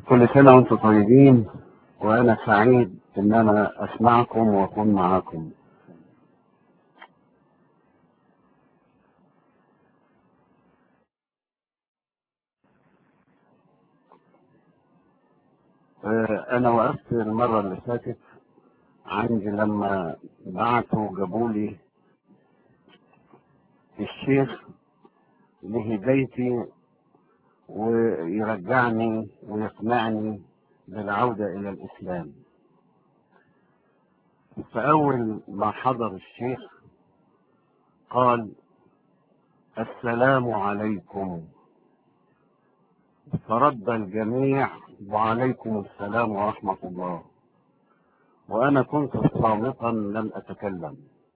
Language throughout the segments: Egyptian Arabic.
كل سنة وانتم طيبين وأنا سعيد إن أنا أسمعكم وأكون معاكم آه، أنا وقفت المرة اللي فاتت عندي لما بعتوا جابوا لي الشيخ لهدايتي ويرجعني ويقنعني بالعودة إلى الإسلام فأول ما حضر الشيخ قال السلام عليكم فرد الجميع وعليكم السلام ورحمة الله وأنا كنت صامتا لم أتكلم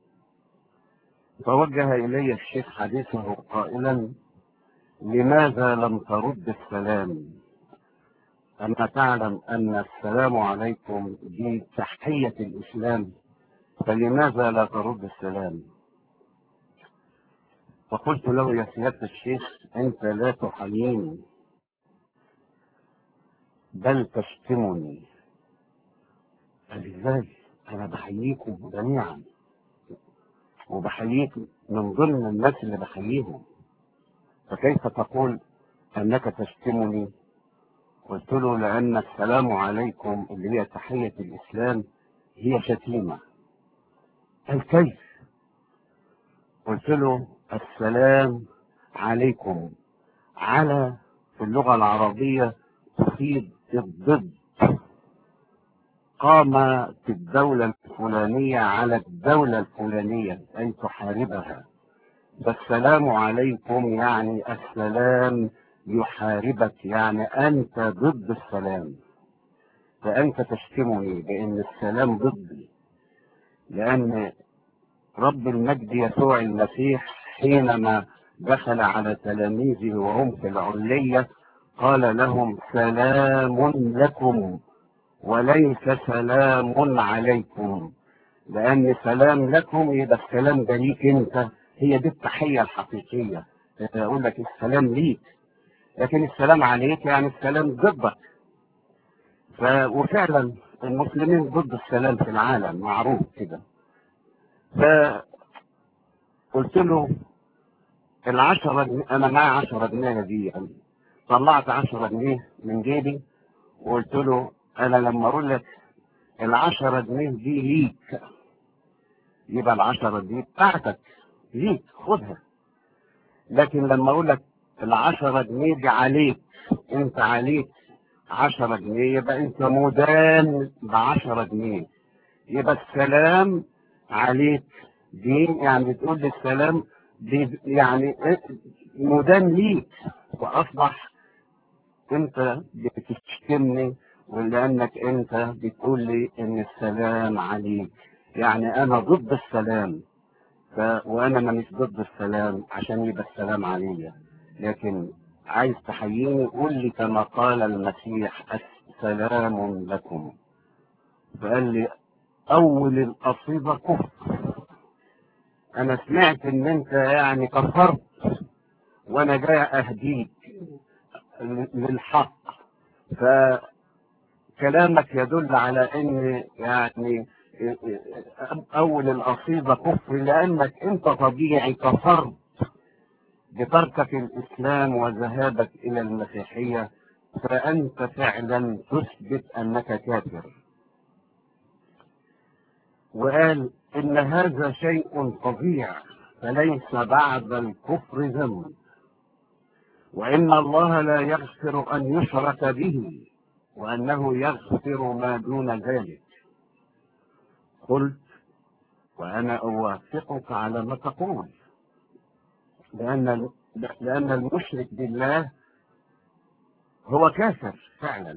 فوجه إلي الشيخ حديثه قائلا لماذا لم ترد السلام أما تعلم أن السلام عليكم دي تحية الإسلام فلماذا لا ترد السلام فقلت له يا سيادة الشيخ أنت لا تحييني بل تشتمني قال ازاي انا بحييكم جميعا وبحييك من ضمن الناس اللي بحييهم فكيف تقول انك تشتمني قلت له لان السلام عليكم اللي هي تحية الاسلام هي شتيمة قال كيف قلت له السلام عليكم على في اللغة العربية تفيد الضد قامت الدولة الفلانية على الدولة الفلانية أي تحاربها فالسلام عليكم يعني السلام يحاربك يعني أنت ضد السلام فأنت تشتمني بأن السلام ضدي لأن رب المجد يسوع المسيح حينما دخل على تلاميذه وهم في العلية قال لهم سلام لكم وليس سلام عليكم لأن سلام لكم يبقى السلام ده ليك أنت هي دي التحية الحقيقية أقول لك السلام ليك لكن السلام عليك يعني السلام ضدك ف... وفعلا المسلمين ضد السلام في العالم معروف كده فقلت له العشرة جنيه أنا معي عشرة جنيه دي يعني طلعت عشرة جنيه من جيبي وقلت له انا لما اقول لك العشرة جنيه دي ليك يبقى العشرة دي بتاعتك ليك خدها لكن لما اقول لك العشرة جنيه دي عليك انت عليك عشرة جنيه يبقى انت مدان بعشرة جنيه يبقى السلام عليك دي يعني تقول لي السلام دي يعني مدان ليك واصبح انت بتشتمني ولانك انت بتقول لي ان السلام عليك يعني انا ضد السلام ف... وانا مانيش ضد السلام عشان يبقى السلام عليا لكن عايز تحييني قول لي كما قال المسيح السلام لكم فقال لي اول القصيدة كفر انا سمعت ان انت يعني كفرت وانا جاي اهديك للحق فكلامك يدل على ان يعني اول القصيدة كفر لانك انت طبيعي كفرت بتركك الاسلام وذهابك الى المسيحية فانت فعلا تثبت انك كافر وقال ان هذا شيء فظيع فليس بعد الكفر ذنب وإن الله لا يغفر أن يشرك به وأنه يغفر ما دون ذلك قلت وأنا أوافقك على ما تقول لأن لأن المشرك بالله هو كافر فعلا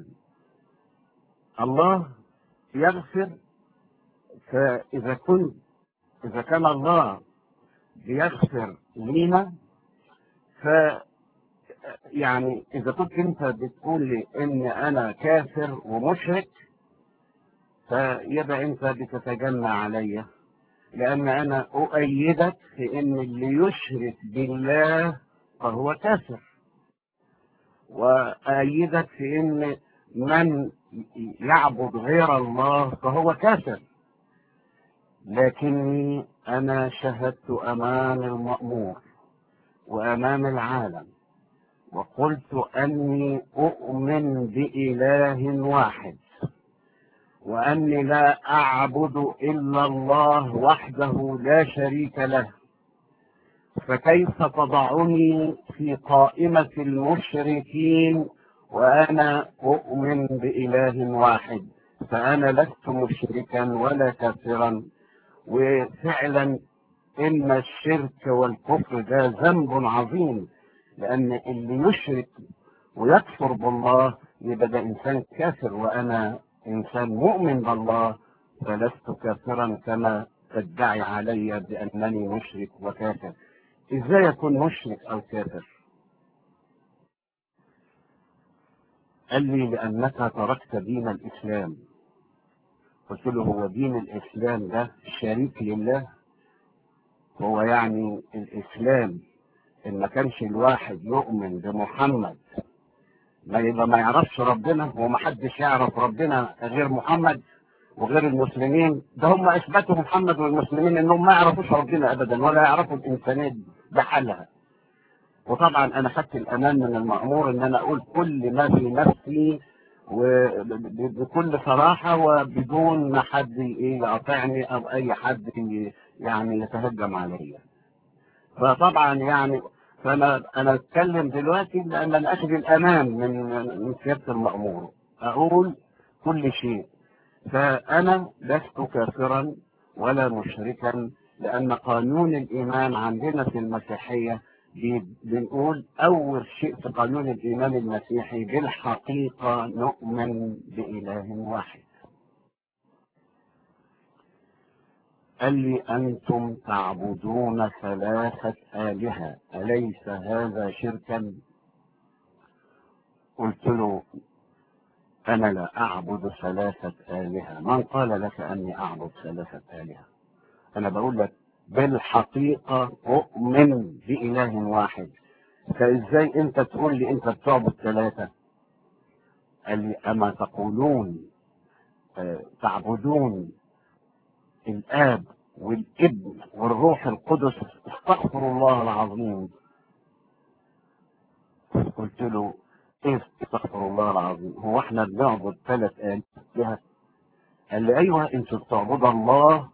الله يغفر فإذا كنت إذا كان الله بيغفر لنا ف يعني اذا كنت انت بتقول لي ان انا كافر ومشرك فيبقى انت بتتجنى عليا لان انا اؤيدك في ان اللي يشرك بالله فهو كافر واؤيدك في ان من يعبد غير الله فهو كافر لكني أنا شهدت أمام المأمور وأمام العالم وقلت أني أؤمن بإله واحد وأني لا أعبد إلا الله وحده لا شريك له فكيف تضعني في قائمة المشركين وأنا أؤمن بإله واحد فأنا لست مشركا ولا كافرا وفعلا إن الشرك والكفر ده ذنب عظيم لأن اللي يشرك ويكفر بالله يبقى ده إنسان كافر وأنا إنسان مؤمن بالله فلست كافرا كما تدعي علي بأنني مشرك وكافر إزاي أكون مشرك أو كافر قال لي لأنك تركت دين الإسلام قلت له هو دين الإسلام ده شريك لله هو يعني الإسلام إن ما كانش الواحد يؤمن بمحمد ما يبقى ما يعرفش ربنا ومحدش يعرف ربنا غير محمد وغير المسلمين ده هم اثبتوا محمد والمسلمين انهم ما يعرفوش ربنا ابدا ولا يعرفوا الانسانيه بحالها وطبعا انا خدت الامان من المامور ان انا اقول كل ما في نفسي وبكل صراحه وبدون ما حد ايه يقاطعني او اي حد يعني يتهجم عليا فطبعا يعني فانا انا اتكلم دلوقتي لان انا اخذ الامان من من سياده المامور اقول كل شيء فانا لست كافرا ولا مشركا لان قانون الايمان عندنا في المسيحيه بنقول اول شيء في قانون الايمان المسيحي بالحقيقه نؤمن باله واحد قال لي أنتم تعبدون ثلاثة آلهة أليس هذا شركا قلت له أنا لا أعبد ثلاثة آلهة من قال لك أني أعبد ثلاثة آلهة أنا بقول لك بالحقيقة أؤمن بإله واحد فإزاي أنت تقول لي أنت بتعبد ثلاثة قال لي أما تقولون آه تعبدون الآب والابن والروح القدس استغفر الله العظيم قلت له ايه استغفر الله العظيم هو احنا بنعبد ثلاث آلهة قال لي ايوه انتوا بتعبدوا الله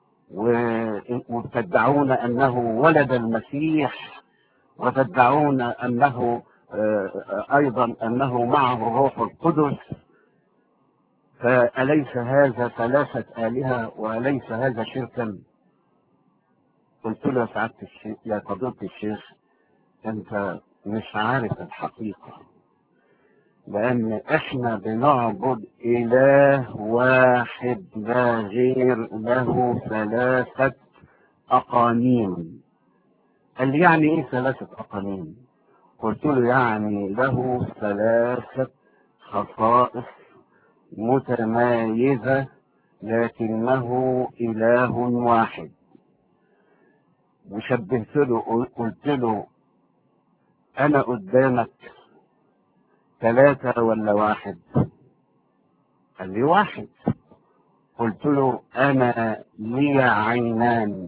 وتدعون انه ولد المسيح وتدعون انه ايضا انه معه الروح القدس فأليس هذا ثلاثة آلهة وأليس هذا شركا؟ قلت له يا سعادة الشيخ يا فضيلة الشيخ أنت مش عارف الحقيقة لأن إحنا بنعبد إله واحد لا غير له ثلاثة أقانيم قال لي يعني إيه ثلاثة أقانيم؟ قلت له يعني له ثلاثة خصائص متمايزة لكنه إله واحد وشبهت له قلت له أنا قدامك ثلاثة ولا واحد قال لي واحد قلت له أنا لي عينان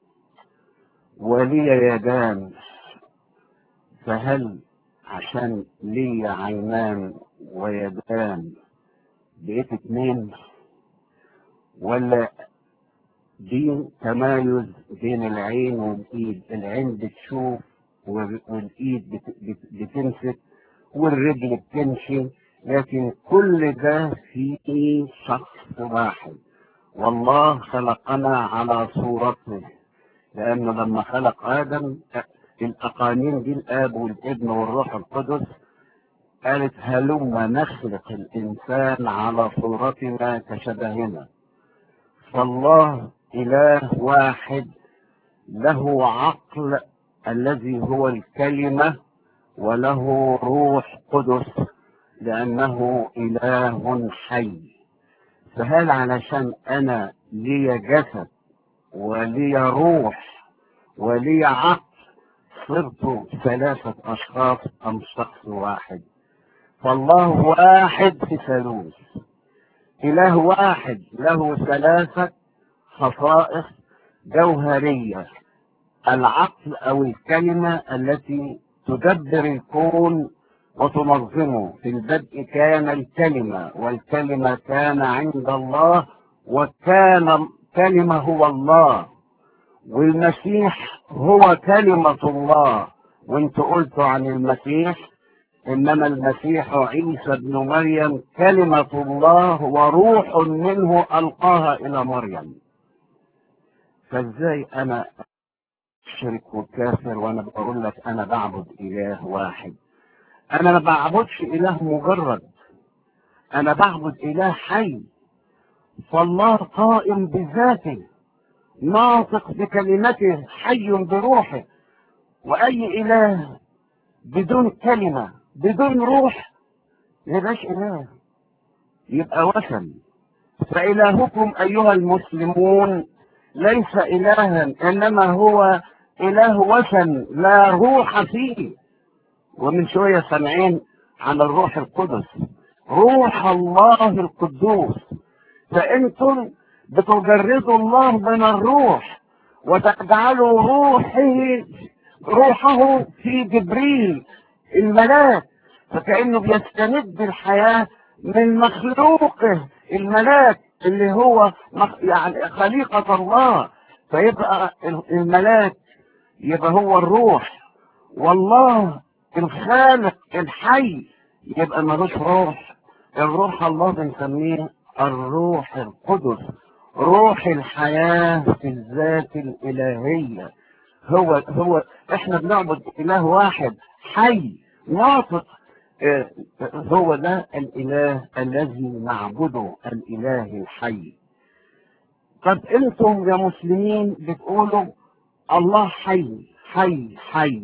ولي يدان فهل عشان لي عينان ويدان بقيت اتنين ولا دي تمايز بين العين والايد العين بتشوف والايد بت بت بتمسك والرجل بتمشي لكن كل ده في شخص واحد والله خلقنا على صورته لانه لما خلق ادم الاقانيم دي الاب والابن والروح القدس قالت هلما نخلق الإنسان على صورتنا كشبهنا فالله إله واحد له عقل الذي هو الكلمة وله روح قدس لأنه إله حي فهل علشان أنا لي جسد ولي روح ولي عقل صرت ثلاثة أشخاص أم شخص واحد فالله واحد في ثالوث إله واحد له ثلاثة خصائص جوهرية العقل أو الكلمة التي تدبر الكون وتنظمه في البدء كان الكلمة والكلمة كان عند الله وكان كلمة هو الله والمسيح هو كلمة الله وانت قلتوا عن المسيح انما المسيح عيسى ابن مريم كلمة الله وروح منه القاها الى مريم فازاي انا اشرك وكافر وانا بقول لك انا بعبد اله واحد انا ما بعبدش اله مجرد انا بعبد اله حي فالله قائم بذاته ناطق بكلمته حي بروحه واي اله بدون كلمه بدون روح يبقاش اله يبقى وثن فالهكم ايها المسلمون ليس الها انما هو اله وثن لا روح فيه ومن شويه سامعين عن الروح القدس روح الله القدوس فانتم بتجردوا الله من الروح وتجعلوا روحه روحه في جبريل الملاك فكأنه بيستمد الحياة من مخلوقه الملاك اللي هو يعني خليقة الله فيبقى الملاك يبقى هو الروح والله الخالق الحي يبقى ملوش روح الروح الله بنسميه الروح القدس روح الحياة في الذات الإلهية هو هو احنا بنعبد إله واحد حي ناطق اه هو ده الإله الذي نعبده الإله الحي طب انتم يا مسلمين بتقولوا الله حي حي حي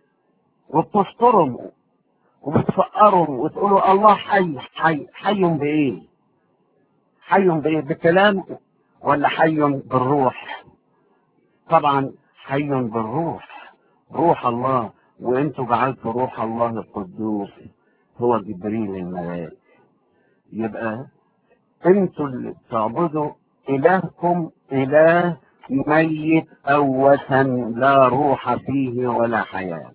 وبتستروا وبتفقروا وتقولوا الله حي حي حي بإيه؟ حي بإيه؟ بكلام ولا حي بالروح؟ طبعا حي بالروح روح الله وانتوا جعلتوا روح الله القدوس هو جبريل الملاك يبقى انتوا اللي بتعبدوا الهكم اله ميت او وثن لا روح فيه ولا حياه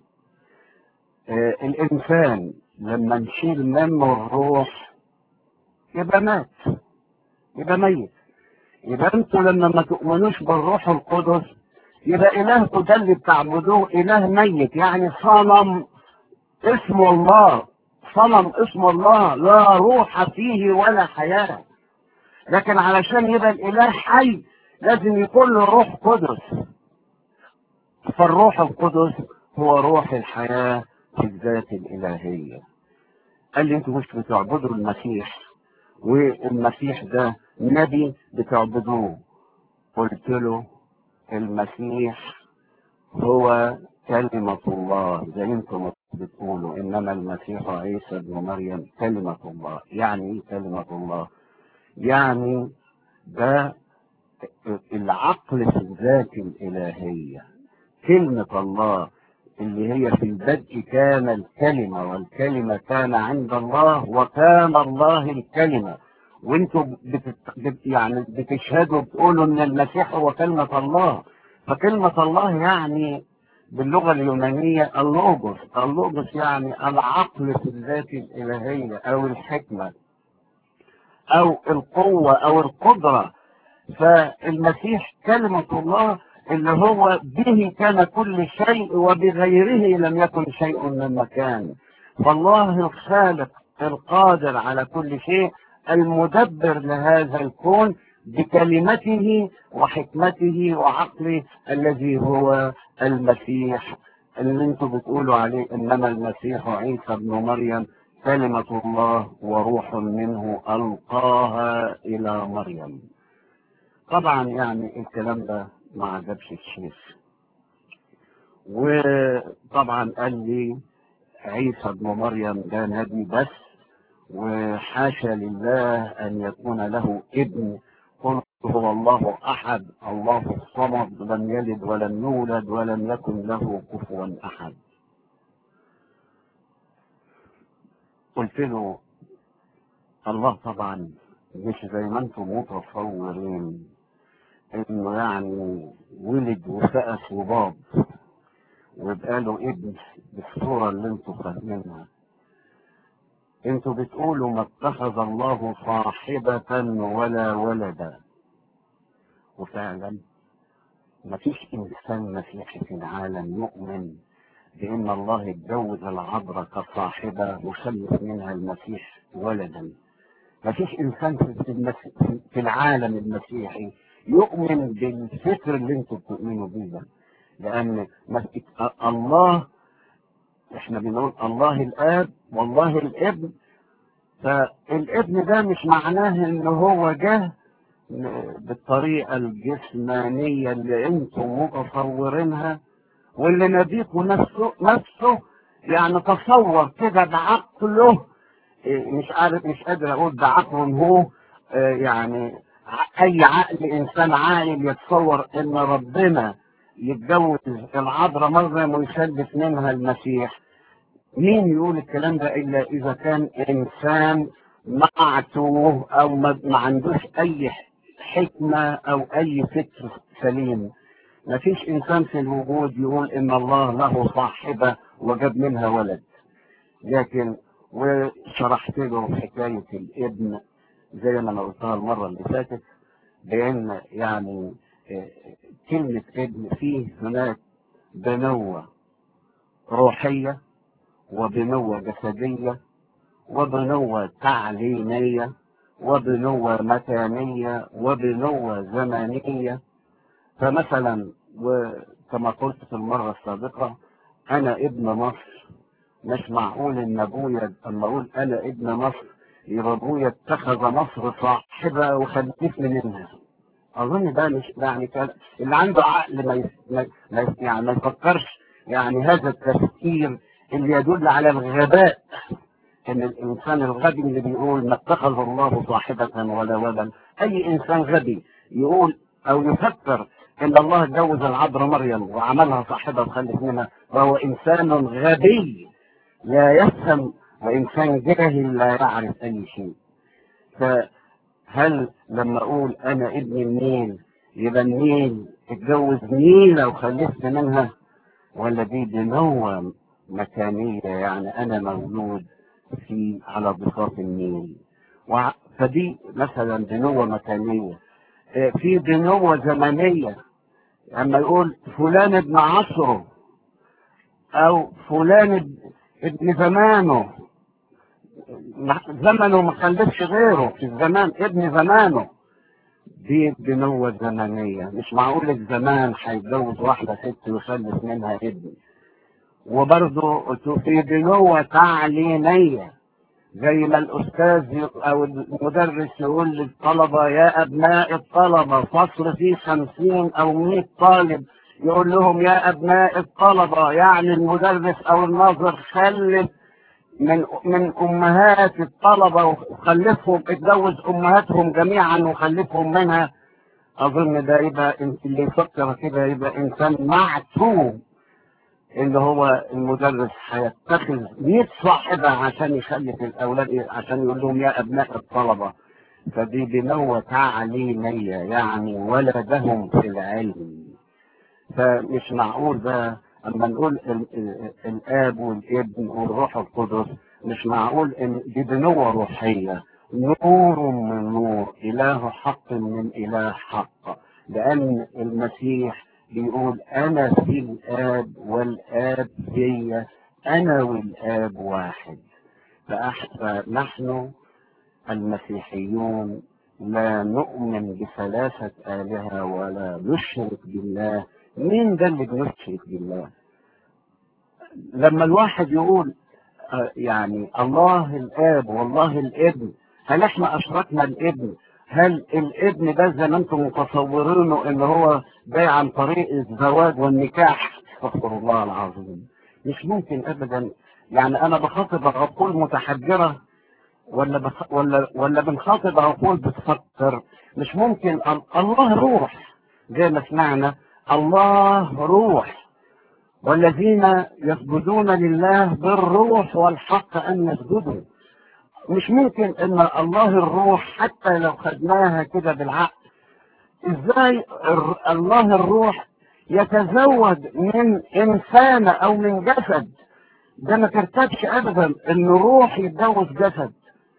آه الانسان لما نشيل منه الروح يبقى مات يبقى ميت يبقى انتوا لما ما تؤمنوش بالروح القدس يبقى إلهكم ده اللي بتعبدوه إله ميت يعني صنم اسم الله صنم اسم الله لا روح فيه ولا حياة لكن علشان يبقى الإله حي لازم يكون له روح قدس فالروح القدس هو روح الحياة في الذات الإلهية قال لي انتوا مش بتعبدوا المسيح والمسيح ده نبي بتعبدوه قلت له المسيح هو كلمة الله زي انتم بتقولوا انما المسيح عيسى ابن مريم كلمة الله يعني ايه كلمة الله يعني ده العقل في الذات الالهية كلمة الله اللي هي في البدء كان الكلمة والكلمة كان عند الله وكان الله الكلمة وانتوا بتت... بت... يعني بتشهدوا بتقولوا ان المسيح هو كلمة الله فكلمة الله يعني باللغة اليونانية اللوجوس اللوجوس يعني العقل في الذات الإلهية أو الحكمة أو القوة أو القدرة فالمسيح كلمة الله اللي هو به كان كل شيء وبغيره لم يكن شيء من مكان فالله الخالق القادر على كل شيء المدبر لهذا الكون بكلمته وحكمته وعقله الذي هو المسيح اللي انتم بتقولوا عليه انما المسيح عيسى ابن مريم كلمة الله وروح منه ألقاها إلى مريم طبعا يعني الكلام ده ما عجبش الشيخ وطبعا قال لي عيسى ابن مريم ده نبي بس وحاشا لله أن يكون له ابن قل هو الله أحد الله الصمد لم يلد ولم يولد ولم يكن له كفوا أحد قلت له الله طبعا مش زي ما انتم متصورين انه يعني ولد وسقف وباب ويبقى له ابن بالصورة اللي انتم فاهمينها انتوا بتقولوا ما اتخذ الله صاحبة ولا ولدا وفعلا ما فيش انسان مسيحي في العالم يؤمن بان الله اتجوز العذراء كصاحبة وخلف منها المسيح ولدا ما فيش انسان في, المس... في العالم المسيحي يؤمن بالفكر اللي انتوا بتؤمنوا بيه ده لان الله احنا بنقول الله الاب والله الابن فالابن ده مش معناه ان هو جه بالطريقه الجسمانيه اللي انتم متصورينها واللي نبيكم نفسه نفسه يعني تصور كده بعقله مش عارف مش قادر اقول بعقله هو يعني اي عقل انسان عاقل يتصور ان ربنا يتجوز العذراء مريم ويخلف منها المسيح مين يقول الكلام ده الا اذا كان انسان معتوه او ما عندوش اي حكمه او اي فكر سليم ما فيش انسان في الوجود يقول ان الله له صاحبه وجاب منها ولد لكن وشرحت له حكايه الابن زي ما انا قلتها المره اللي فاتت بان يعني كلمه ابن فيه هناك بنوه روحيه وبنوة جسدية وبنوة تعليمية وبنوة مكانية وبنوة زمانية فمثلا وكما قلت في المرة السابقة أنا ابن مصر مش معقول إن أبويا أما أقول أنا ابن مصر يبقى أبويا اتخذ مصر صاحبة وخلفني منها أظن ده مش يعني كان اللي عنده عقل ما, يس... ما يس... يعني ما يفكرش يعني هذا التفكير اللي يدل على الغباء ان الانسان الغبي اللي بيقول ما اتخذ الله صاحبة ولا ولدا اي انسان غبي يقول او يفكر ان الله اتجوز العذراء مريم وعملها صاحبة وخلف منها وهو انسان غبي لا يفهم وانسان جاهل لا يعرف اي شيء فهل لما اقول انا ابن النيل يبقى النيل اتجوز نيلة وخلفت منها ولا دي بنوة مكانية يعني أنا مولود في على ضفاف النيل فدي مثلا بنوة مكانية في بنوة زمنية أما يقول فلان ابن عصره أو فلان ابن زمانه زمنه ما خلفش غيره في الزمان ابن زمانه دي بنوة زمنية مش معقول الزمان هيتجوز واحدة ست ويخلف منها ابن وبرضه في بنوة تعليمية زي ما الأستاذ أو المدرس يقول للطلبة يا أبناء الطلبة فصل فيه خمسين أو مئة طالب يقول لهم يا أبناء الطلبة يعني المدرس أو الناظر خلف من من أمهات الطلبة وخلفهم اتجوز أمهاتهم جميعا وخلفهم منها أظن ده يبقى اللي يفكر كده يبقى إنسان معتوه اللي هو المدرس هيتخذ 100 صاحبة عشان يخلف الأولاد عشان يقول لهم يا أبناء الطلبة فدي بنوة تعليمية يعني ولدهم في العلم فمش معقول بقى أما نقول ال ال الآب والابن والروح القدس مش معقول إن دي بنوة روحية نور من نور إله حق من إله حق لأن المسيح بيقول انا في الاب والاب في انا والاب واحد فنحن المسيحيون لا نؤمن بثلاثة آلهة ولا نشرك بالله مين ده اللي بيشرك بالله لما الواحد يقول يعني الله الآب والله الابن هل احنا أشركنا الابن هل الابن ده زي ما انتم متصورينه ان هو جاي عن طريق الزواج والنكاح استغفر الله العظيم مش ممكن ابدا يعني انا بخاطب عقول متحجره ولا بخ... ولا ولا بنخاطب عقول بتفكر مش ممكن الله روح زي ما سمعنا الله روح والذين يسجدون لله بالروح والحق ان يسجدوا مش ممكن ان الله الروح حتى لو خدناها كده بالعقل ازاي الر- الله الروح يتزوج من انسان او من جسد ده ما ترتبش ابدا ان روح يتجوز جسد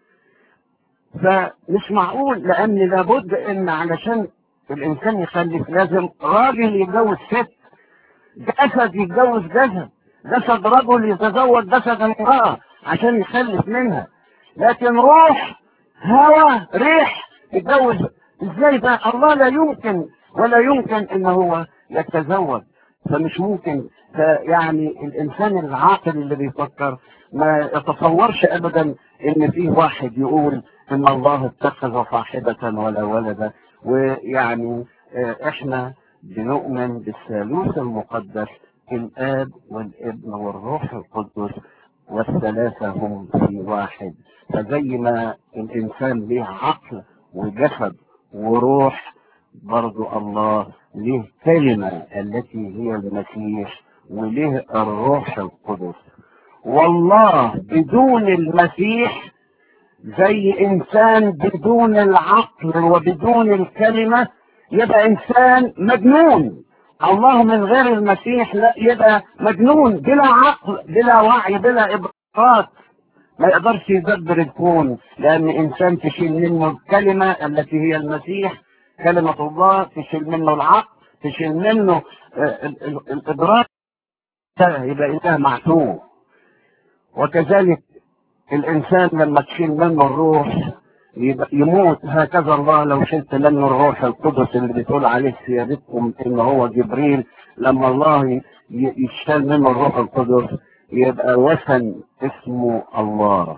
فمش معقول لان لابد ان علشان الانسان يخلف لازم راجل يتجوز ست جسد يتجوز جسد جسد رجل يتزوج جسد امرأة عشان يخلف منها لكن روح هوى ريح يتجوز ازاي ده الله لا يمكن ولا يمكن ان هو يتزوج فمش ممكن يعني الانسان العاقل اللي بيفكر ما يتصورش ابدا ان فيه واحد يقول ان الله اتخذ صاحبة ولا ولدا ويعني آه، احنا بنؤمن بالثالوث المقدس الاب والابن والروح القدس والثلاثة هم في واحد فزي ما الانسان ليه عقل وجسد وروح برضو الله له كلمة التي هي المسيح وله الروح القدس والله بدون المسيح زي انسان بدون العقل وبدون الكلمة يبقى انسان مجنون الله من غير المسيح لا يبقى مجنون بلا عقل بلا وعي بلا ادراك ما يقدرش يدبر الكون لان انسان تشيل منه الكلمة التي هي المسيح كلمة الله تشيل منه العقل تشيل منه آه، ال- ال- الادراك يبقى اله معتوه وكذلك الانسان لما تشيل منه الروح يبقى يموت هكذا الله لو شلت منه الروح القدس اللي بتقول عليه سيادتكم ان هو جبريل لما الله ي- يشال منه الروح القدس يبقى وثن اسمه الله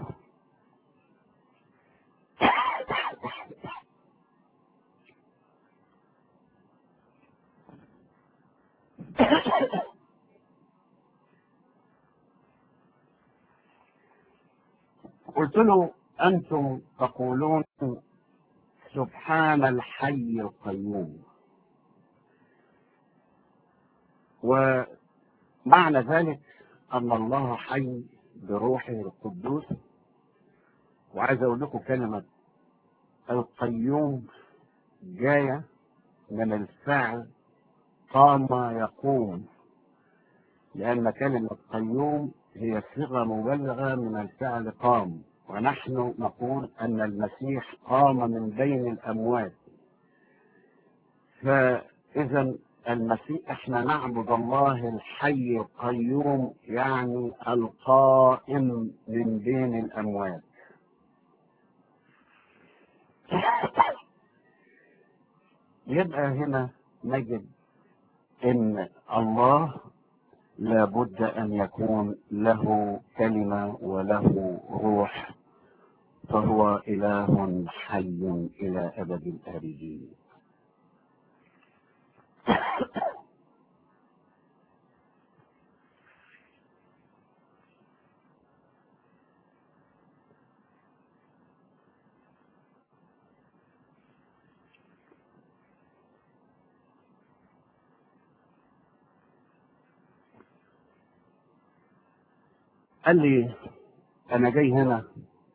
قلت له انتم تقولون سبحان الحي القيوم ومعنى ذلك ان الله حي بروحه القدوس وعايز اقول لكم كلمه القيوم جايه من الفعل قام يقوم لأن كلمة قيوم هي صيغة مبالغة من الفعل قام ونحن نقول أن المسيح قام من بين الأموات فإذا المسيح احنا نعبد الله الحي القيوم يعني القائم من بين الأموات يبقى هنا نجد ان الله لابد ان يكون له كلمه وله روح فهو اله حي الى ابد الابدين قال لي انا جاي هنا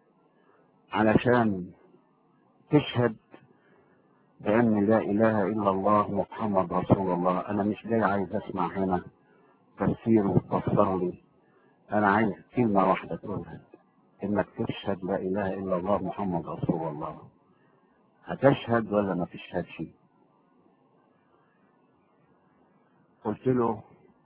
علشان تشهد بان لا اله الا الله محمد رسول الله انا مش جاي عايز اسمع هنا تفسير وتفسر لي انا عايز كلمه واحده تقولها انك تشهد لا اله الا الله محمد رسول الله هتشهد ولا ما تشهدش قلت له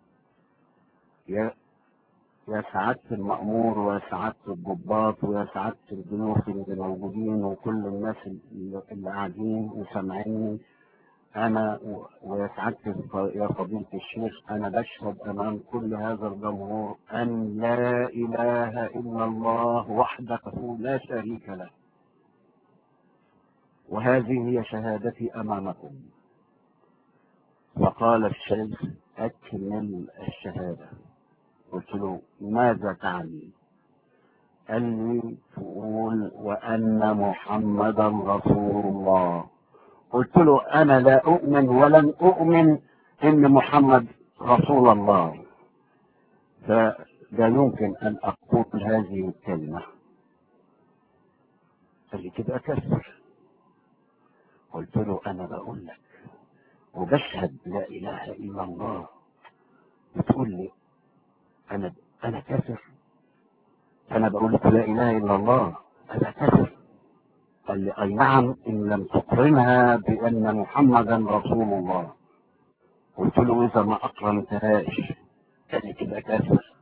يا يا سعادة المأمور ويا سعادة الضباط ويا سعادة الضيوف اللي موجودين وكل الناس اللي اللي قاعدين وسامعيني أنا و- ويا سعادة الف- يا فضيلة الشيخ أنا بشهد أمام كل هذا الجمهور أن لا إله إلا الله وحده لا شريك له وهذه هي شهادتي أمامكم فقال الشيخ أكمل الشهادة قلت له ماذا تعني قال لي تقول وأن محمدا رسول الله قلت له أنا لا أؤمن ولن أؤمن إن محمد رسول الله فلا يمكن أن أقول هذه الكلمة قال لي تبقى كافر قلت له انا بقول لك وبشهد لا اله الا الله بتقول لي انا انا كافر انا بقول لك لا اله الا الله انا كافر قال لي اي نعم ان لم تقرنها بان محمدا رسول الله قلت له اذا ما اقرنتهاش قال لي تبقى كافر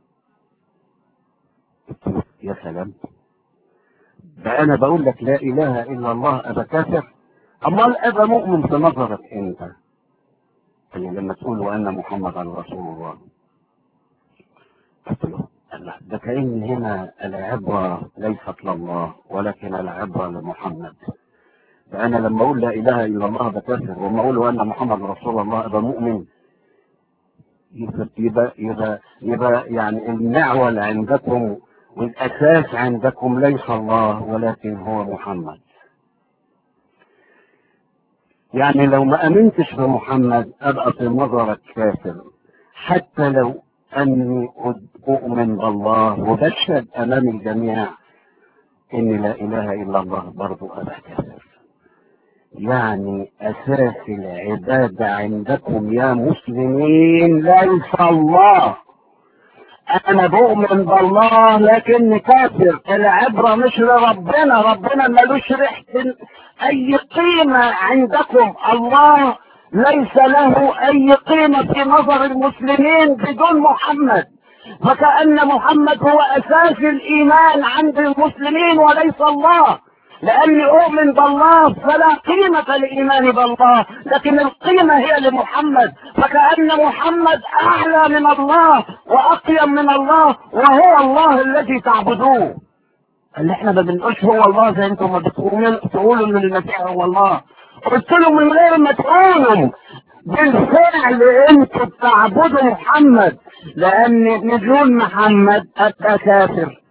قلت له يا سلام ده انا بقول لك لا اله الا الله ابقى كافر امال ابقى مؤمن في نظرك انت يعني لما تقول وان محمدا رسول الله قلت له الله ده كأن هنا العبرة ليست لله ولكن العبرة لمحمد فأنا لما أقول لا إله إلا الله بكافر وما أقول أن محمد رسول الله أبقى مؤمن يبقى يبقى يبقى, يبقى يعني المعول عندكم والأساس عندكم ليس الله ولكن هو محمد يعني لو ما أمنتش بمحمد أبقى في نظرك كافر حتى لو أني أؤمن بالله وبشهد أمام الجميع إن لا إله إلا الله برضو أبا كافر يعني أساس العبادة عندكم يا مسلمين ليس الله أنا بؤمن بالله لكني كافر العبرة مش لربنا ربنا ملوش ريحة أي قيمة عندكم الله ليس له اي قيمة في نظر المسلمين بدون محمد فكأن محمد هو اساس الايمان عند المسلمين وليس الله لاني اؤمن بالله فلا قيمة لايماني بالله لكن القيمة هي لمحمد فكأن محمد اعلى من الله واقيم من الله وهو الله الذي تعبدوه اللي احنا ما بنقولش هو الله زي انتم ما بتقولوا ان المسيح هو الله قلت له من غير ما تقولوا بالفعل انتوا بتعبدوا محمد لان نزول محمد ابقى كافر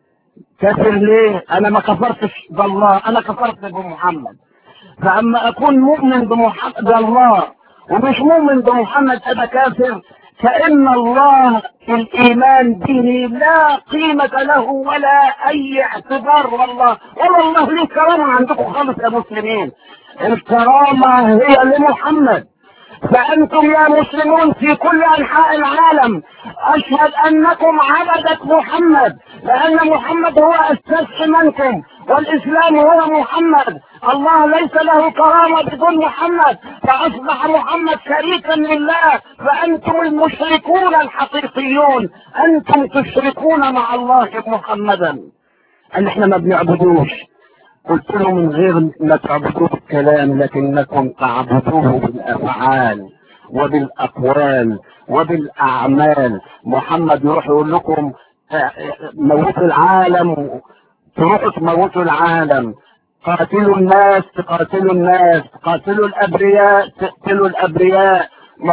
كافر ليه انا ما كفرتش بالله انا كفرت بمحمد فاما اكون مؤمن بمحمد بالله ومش مؤمن بمحمد ابقى كافر فان الله الايمان به لا قيمة له ولا اي اعتبار والله ولا الله ليه كرامة عندكم خالص يا مسلمين الكرامة هي لمحمد فأنتم يا مسلمون في كل أنحاء العالم أشهد أنكم عبدة محمد لأن محمد هو أساس إيمانكم والإسلام هو محمد الله ليس له كرامة بدون محمد فأصبح محمد شريكا لله فأنتم المشركون الحقيقيون أنتم تشركون مع الله محمدا أن احنا ما بنعبدوش قلت له من غير ما تعبدوه بالكلام لكنكم تعبدوه بالافعال وبالاقوال وبالاعمال محمد يروح يقول لكم موتوا العالم تروحوا تموتوا العالم قاتلوا الناس تقاتلوا الناس قاتلوا الابرياء تقتلوا الابرياء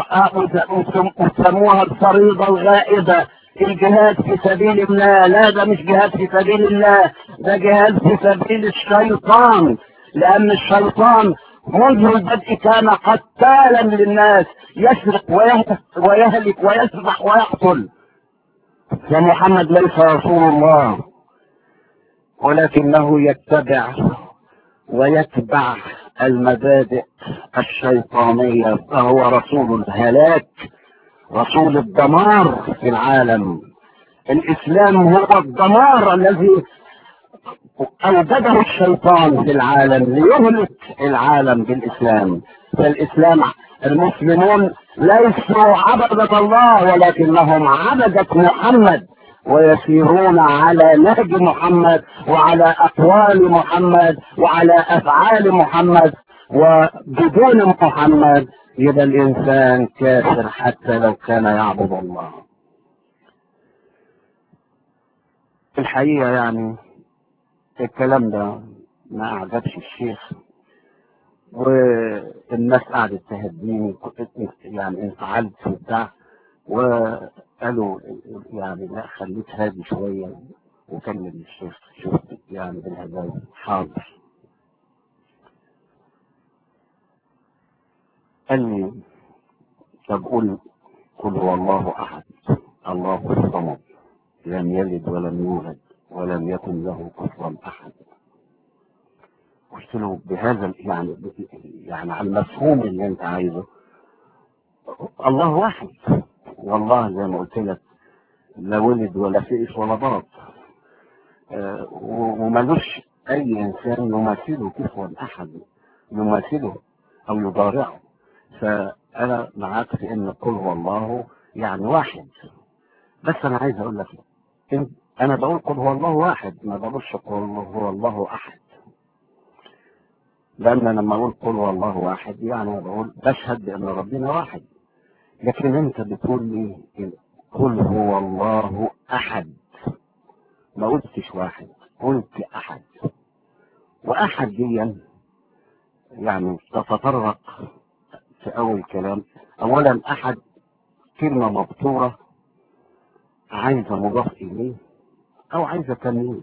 وسموها الفريضه الغائبه الجهاد في سبيل الله لا ده مش جهاد في سبيل الله ده جهاد في سبيل الشيطان لأن الشيطان منذ البدء كان قتالا للناس يسرق ويهلك ويسرح ويقتل فمحمد ليس رسول الله ولكنه يتبع ويتبع المبادئ الشيطانية فهو رسول الهلاك رسول الدمار في العالم الاسلام هو الدمار الذي اوجده الشيطان في العالم ليهلك العالم بالاسلام فالاسلام المسلمون ليسوا عبدة الله ولكنهم عبدة محمد ويسيرون على نهج محمد وعلى اقوال محمد وعلى افعال محمد وبدون محمد يبقى الانسان كافر حتى لو كان يعبد الله الحقيقة يعني الكلام ده ما اعجبش الشيخ والناس قعدت تهديني كنت يعني انفعلت وبتاع وقالوا يعني لا خليك هادي شوية وكمل الشيخ شوف يعني بالهدايا حاضر قال لي طب قول قل هو الله احد الله الصمد لم يلد ولم يولد ولم يكن له كفوا احد قلت له بهذا ال- يعني يعني على المفهوم اللي انت عايزه الله واحد والله زي ما قلت لك لا ولد ولا فئس ولا ضرب آه، و- وملوش اي انسان يماثله كفوا احد يماثله او يضارعه فانا معاك في ان قل هو الله يعني واحد بس انا عايز اقول لك إن- انا بقول قل هو الله واحد ما بقولش قل هو الله احد لان لما اقول قل هو الله واحد يعني بقول بشهد بان ربنا واحد لكن انت بتقول لي قل هو الله احد ما قلتش واحد قلت احد واحد دي يعني تتطرق في اول كلام اولا احد كلمه مبتوره عايزه مضاف اليه او عايزه تمييز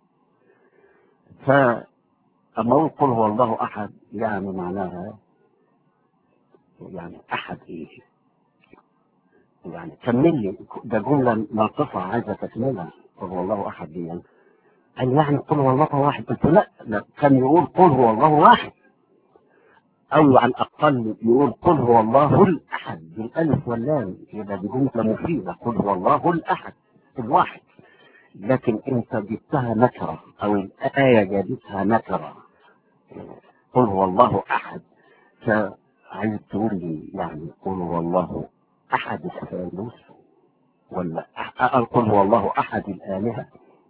فاما اقول قل هو الله احد يعني معناها يعني احد ايه يعني كمل لي ده جمله ناقصه عايزه تكملها قل هو الله احد دي يعني قال يعني قل هو الله واحد قلت له لا لا كان يقول قل هو الله واحد او على الاقل يقول قل هو الله الاحد بالالف واللام يبقى دي جمله مفيده قل هو الله الاحد الواحد لكن انت جبتها نكره او الايه جابتها نكره قل هو الله احد فعايز تقول لي يعني قل هو الله احد الثالوث ولا أح- قل هو الله احد الالهه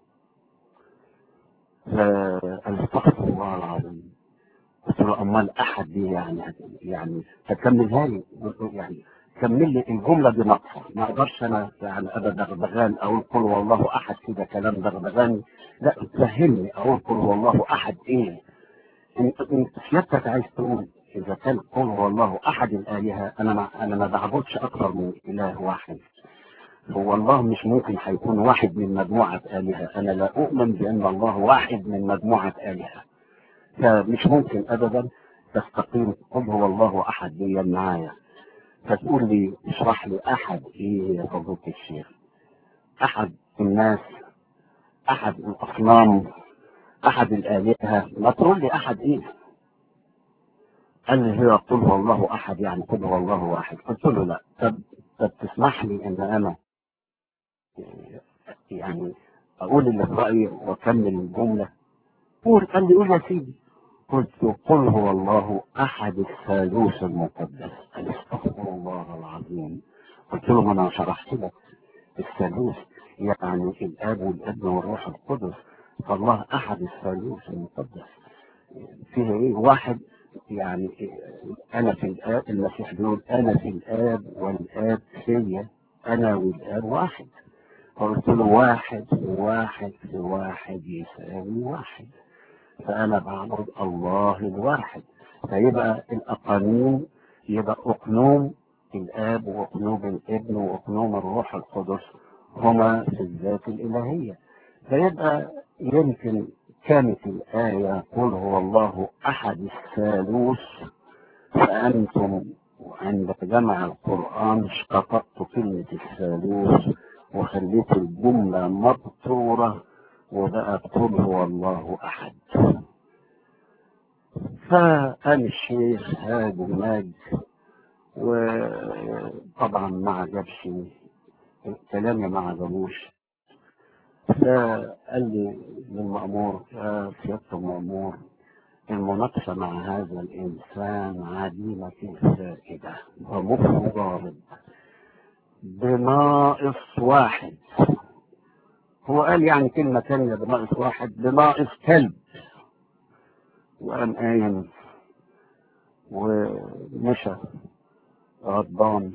فاستغفر الله العظيم قلت له امال احد دي يعني يعني تكملها لي يعني كمل لي الجمله دي ناقصه ما اقدرش انا يعني ابقى دغدغان اقول قل هو الله احد كده كلام دغدغان لا فهمني اقول قل هو الله احد ايه انت انت سيادتك عايز تقول اذا كان قل هو الله احد الالهه انا ما انا ما بعبدش اكثر من اله واحد هو الله مش ممكن هيكون واحد من مجموعه الهه انا لا اؤمن بان الله واحد من مجموعه الهه فمش ممكن ابدا تستقيم قل هو الله احد دي معايا فتقول لي اشرح لي احد ايه يا فضيله الشيخ احد الناس احد الاصنام احد الالهه ما تقول لي احد ايه قال لي هي قل هو الله احد يعني قل هو الله واحد قلت له لا طب طب تسمح لي ان انا يعني اقول اللي في رايي واكمل الجمله قول قال لي قول يا سيدي قلت قل هو الله احد الثالوث المقدس قال استغفر الله العظيم قلت له ما انا شرحت لك الثالوث يعني الاب والابن والروح القدس فالله احد الثالوث المقدس فيها ايه واحد يعني انا في الاب المسيح بيقول انا في الاب والاب فيا انا والاب واحد فقلت له واحد في واحد في واحد يساوي واحد فأنا بعبد الله الواحد فيبقى الأقانيم يبقى أقنوم الآب وأقنوم الابن وأقنوم الروح القدس هما في الذات الإلهية فيبقى يمكن كانت الآية قل هو الله أحد الثالوث فأنتم عند جمع القرآن اشتققت كلمة الثالوث وخليت الجملة مبتورة وبقى قل هو الله أحد فقال الشيخ هادي الماج وطبعا ما عجبش كلامي ما عجبوش فقال لي للمأمور يا سيادة المأمور المناقشة مع هذا الإنسان عديمة الفائدة ومفضل بناقص واحد هو قال يعني كلمة تانية بناقص واحد بناقص كلب وقام قايم ومشى غضبان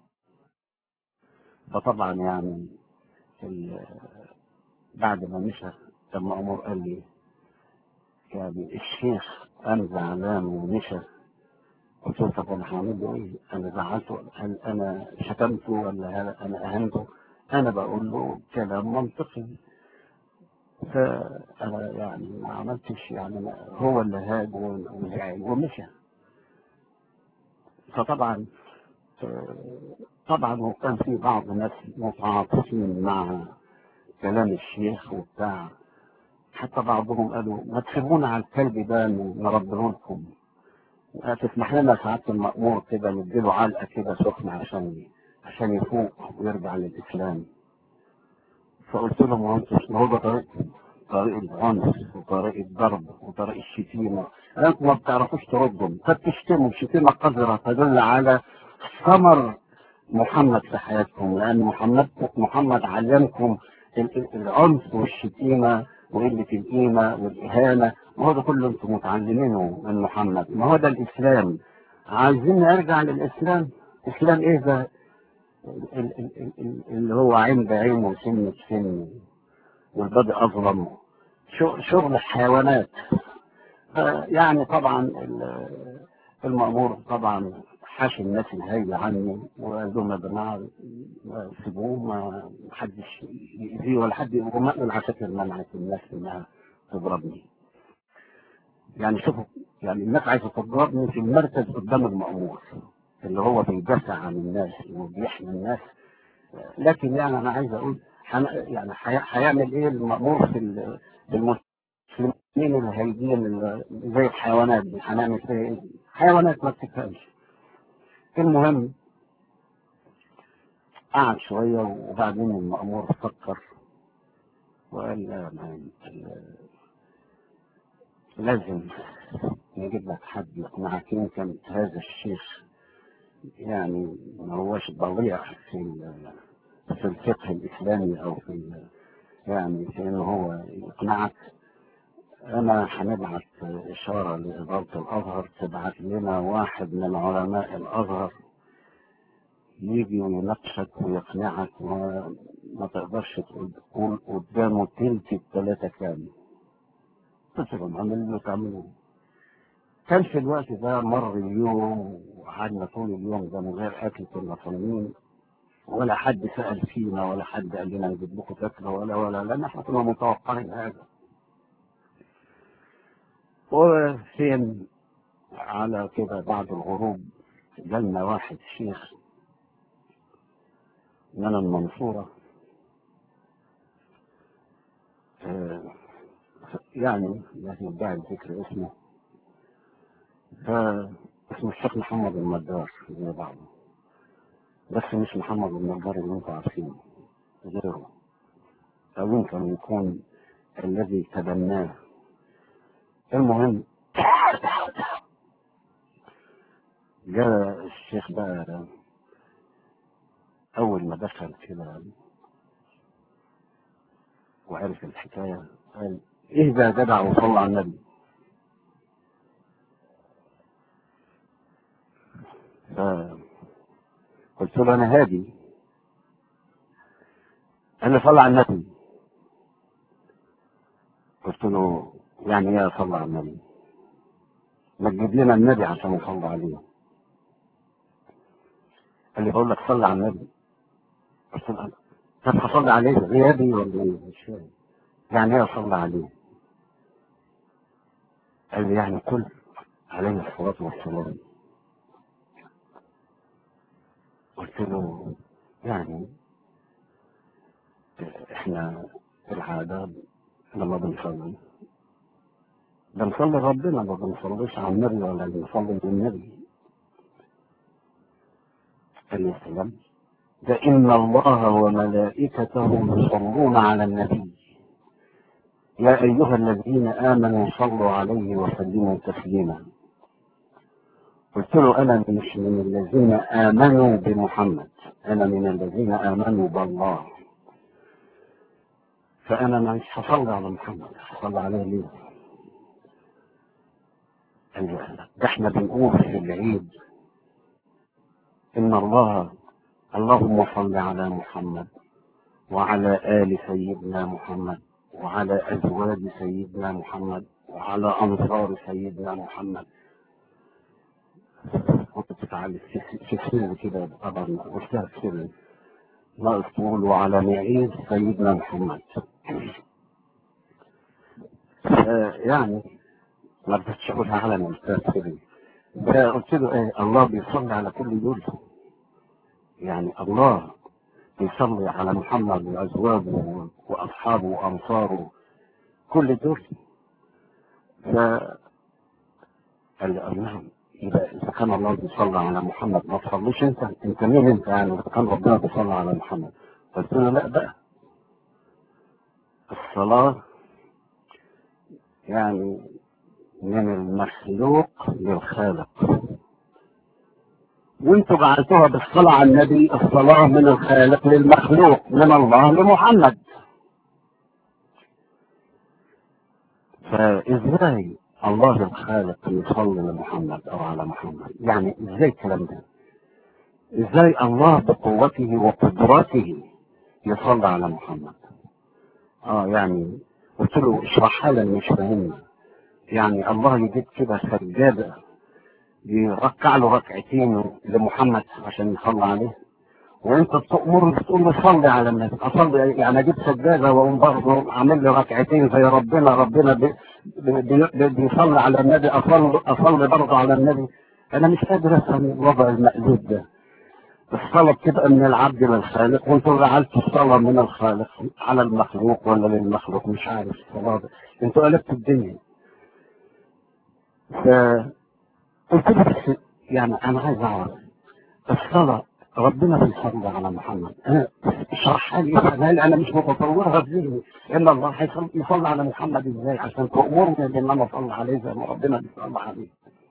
فطبعا يعني ال- بعد ما مشى لما عمر قال لي يعني الشيخ قام زعلان ومشى قلت له طب انا هعمل له ايه؟ انا زعلته هل انا شتمته ولا هل انا اهنته؟ انا بقول له كلام منطقي فانا يعني ما عملتش يعني ما- هو اللي هاج وزعل ومشى فطبعا طبعا وكان في بعض الناس متعاطفين مع كلام الشيخ وبتاع حتى بعضهم قالوا ما تسيبونا على الكلب ده نربيه لكم تسمح لنا ساعات المأمور كده نديله علقة كده سخنة عشان عشان يفوق ويرجع للإسلام فقلت لهم هو انتوا ما هو ده طريقكم طريق العنف وطريق الضرب وطريق الشتيمة انتم ما بتعرفوش تردوا فبتشتموا شتيمة قذرة تدل على ثمر محمد في حياتكم لأن محمد محمد علمكم ال- ال- العنف والشتيمة وقلة القيمة والإهانة ما هو ده كله انتم متعلمينه من محمد ما هو ده الإسلام عايزين نرجع للإسلام إسلام إيه ده ال- ال- ال- ال- اللي هو عين بعين وسن بسن والبدء أظلم شو- شغل الحيوانات ف- يعني طبعا ال- المأمور طبعا حاشي الناس الهايلة عني وقال لهم يا جماعة ما سيبوه ما حدش يأذيه ولا حد وما العساكر منعت الناس انها تضربني يعني شوفوا يعني الناس عايزة تضربني في المركز قدام المأمور اللي هو بيدافع عن الناس وبيحمي الناس لكن يعني انا عايز اقول حن- يعني حي- هيعمل ايه المأمور في ال- بالمسلمين الهايدين ال- زي الحيوانات دي هنعمل فيها ايه؟ حيوانات ما بتفهمش المهم قعد شوية وبعدين المأمور فكر وقال لا ما ال- لازم نجيب لك حد يقنعك يمكن هذا الشيخ يعني ما هوش ضليع في ال- في الفقه الإسلامي أو في ال- يعني في إنه هو يقنعك أنا هنبعت إشارة لإدارة الأزهر تبعت لنا واحد من علماء الأزهر يجي ويناقشك ويقنعك وما تقدرش تقول قدامه تلت التلاتة كامل تصرف عمل اللي تعمله كان في الوقت ده مر اليوم وقعدنا طول اليوم ده من غير أكل كنا صايمين ولا حد سأل فينا ولا حد قال لنا نجيب لكم تاكلوا ولا ولا لأن احنا كنا متوقعين هذا وفين على كده بعد الغروب جالنا واحد شيخ من المنصورة آه، يعني لا يدعي الذكر اسمه فاسمه الشيخ محمد النجار زي بعضه بس مش محمد النجار اللي انتوا عارفينه غيره او يمكن يكون الذي تبناه المهم جاء الشيخ بقى أول ما دخل كده وعرف الحكاية قال إيه ده يا جدع وصلى على النبي فقلت له أنا هادي أنا صلى على النبي قلت له يعني إيه صلى على النبي ما تجيب لنا النبي عشان نصلي عليه قال لي بقول لك صلي على النبي قلت له طب هصلي عليه غيابي ولا ايه مش فاهم يعني ايه اصلي عليه قال لي يعني كل عليه الصلاة والسلام قلت له يعني احنا العادة لما بنصلي بنصلي ربنا ما بنصليش على النبي ولا بنصلي للنبي عليه السلام ده إن الله وملائكته يصلون على النبي يا أيها الذين آمنوا صلوا عليه وسلموا تسليما قلت له أنا مش من الذين آمنوا بمحمد أنا من الذين آمنوا بالله فأنا مش هصلي على محمد هصلي عليه ليه؟ قال لي لا، ده احنا بنقول في العيد إن الله اللهم صل على محمد وعلى آل سيدنا محمد وعلى أزواج سيدنا محمد وعلى أنصار سيدنا محمد كنت بتتعلم في في سر كده طبعا قلتها في سر ناقص تقول وعلى معين سيدنا محمد آه، يعني ما رضيتش اقولها على ما قلتها في سر ده قلت له ايه الله بيصلي على كل دول يعني الله بيصلي على محمد وازواجه واصحابه وانصاره كل دول ف قال لي قال نعم يبقى اذا كان الله بيصلي على محمد ما تصليش انت انت مين انت يعني اذا كان ربنا بيصلي على محمد قلت له لا بقى الصلاه يعني من المخلوق للخالق وانتوا جعلتوها بالصلاة على النبي الصلاة من الخالق للمخلوق من الله لمحمد فازاي الله الخالق يصلي لمحمد او على محمد يعني ازاي الكلام ده ازاي الله بقوته وقدرته يصلي على محمد اه يعني قلت له اشرحها لي مش فاهمها يعني الله يجيب كده سجادة يركع له ركعتين لمحمد عشان يصلي عليه وانت بتأمر بتقول له صلي على النبي اصلي يعني اجيب سجاده واقوم برضه عامل لي ركعتين زي ربنا ربنا بي بي بي بيصلي على النبي اصلي اصلي برضه على النبي انا مش قادر افهم الوضع المقلوب ده الصلاة بتبقى من العبد للخالق وانتوا جعلتوا الصلاة من الخالق على المخلوق ولا للمخلوق مش عارف الصلاة ده انتوا قلبتوا الدنيا ف قلت له بس يعني انا عايز اعرف الصلاة ربنا بيصلي على محمد انا اشرحها لي افهمها لي انا مش متصورها في ذهني ان الله هيصلي يصلي على محمد ازاي عشان تأمرني بان انا اصلي عليه زي ما ربنا بيصلي عليه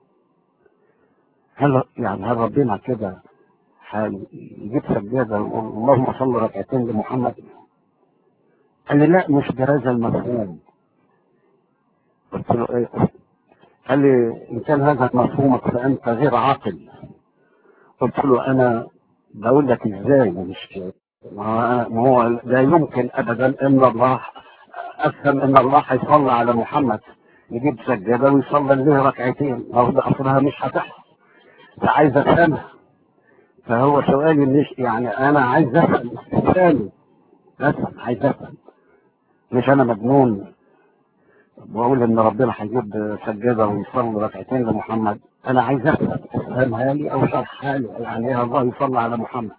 هل يعني هل ربنا كده هيجيب سجادة ويقول اللهم صل ركعتين لمحمد قال لي لا مش بهذا المفهوم قلت له ايه قال لي ان كان هذا مفهومك فانت غير عاقل قلت له انا بقول لك ازاي مش ما هو لا يمكن ابدا ان الله افهم ان الله هيصلي على محمد يجيب سجاده ويصلي له ركعتين هو ده اصلها مش هتحصل فعايز افهمها فهو سؤالي مش يعني انا عايز افهم استفهامي افهم عايز افهم مش انا مجنون بقول ان ربنا هيجيب سجاده ويصلي ركعتين لمحمد انا عايز افهم افهمها لي او شرحها لي يعني ايه الله يصلي على محمد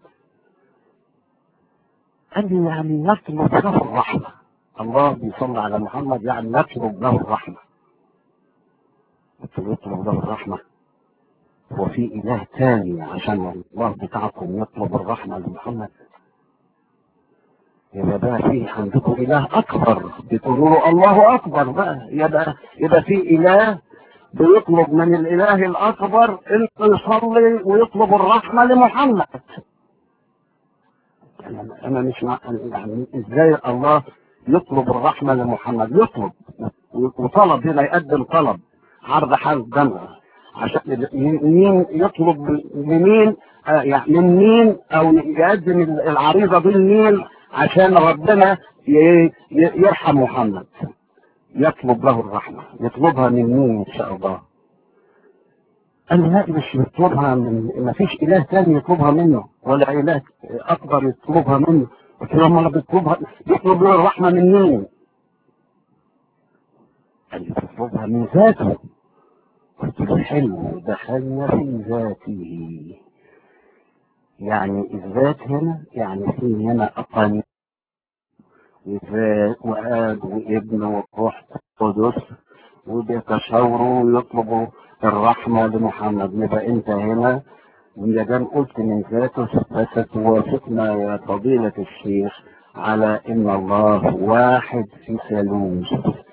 قال لي يعني يطلب له الرحمه الله بيصلي على محمد يعني يطلب له الرحمه قلت له يطلب له الرحمه هو في اله تاني عشان الله بتاعكم يطلب الرحمه لمحمد يبقى بقى في عندكم اله اكبر بتقولوا له الله اكبر بقى يبقى يبقى في اله بيطلب من الاله الاكبر انه يصلي ويطلب الرحمه لمحمد انا أنا مش مع يعني ازاي الله يطلب الرحمه لمحمد يطلب وطلب هنا يقدم طلب عرض حال دمع عشان مين يطلب لمين آه يعني من مين او يقدم العريضه دي لمين عشان ربنا يرحم محمد يطلب له الرحمة يطلبها من مين إن شاء الله قال لا مش يطلبها من ما فيش إله تاني يطلبها منه ولا إله أكبر يطلبها منه قلت له ما بيطلبها يطلب له الرحمة من مين؟ قال لي تطلبها من ذاته قلت له حلو دخلنا في ذاته يعني الذات هنا يعني في هنا أقانيم وذات وآب وابن وروح قدس وبيتشاوروا ويطلبوا الرحمة لمحمد يبقى أنت هنا وإذا كان قلت من ذاته فستوافقنا يا فضيلة الشيخ على إن الله واحد في ثالوث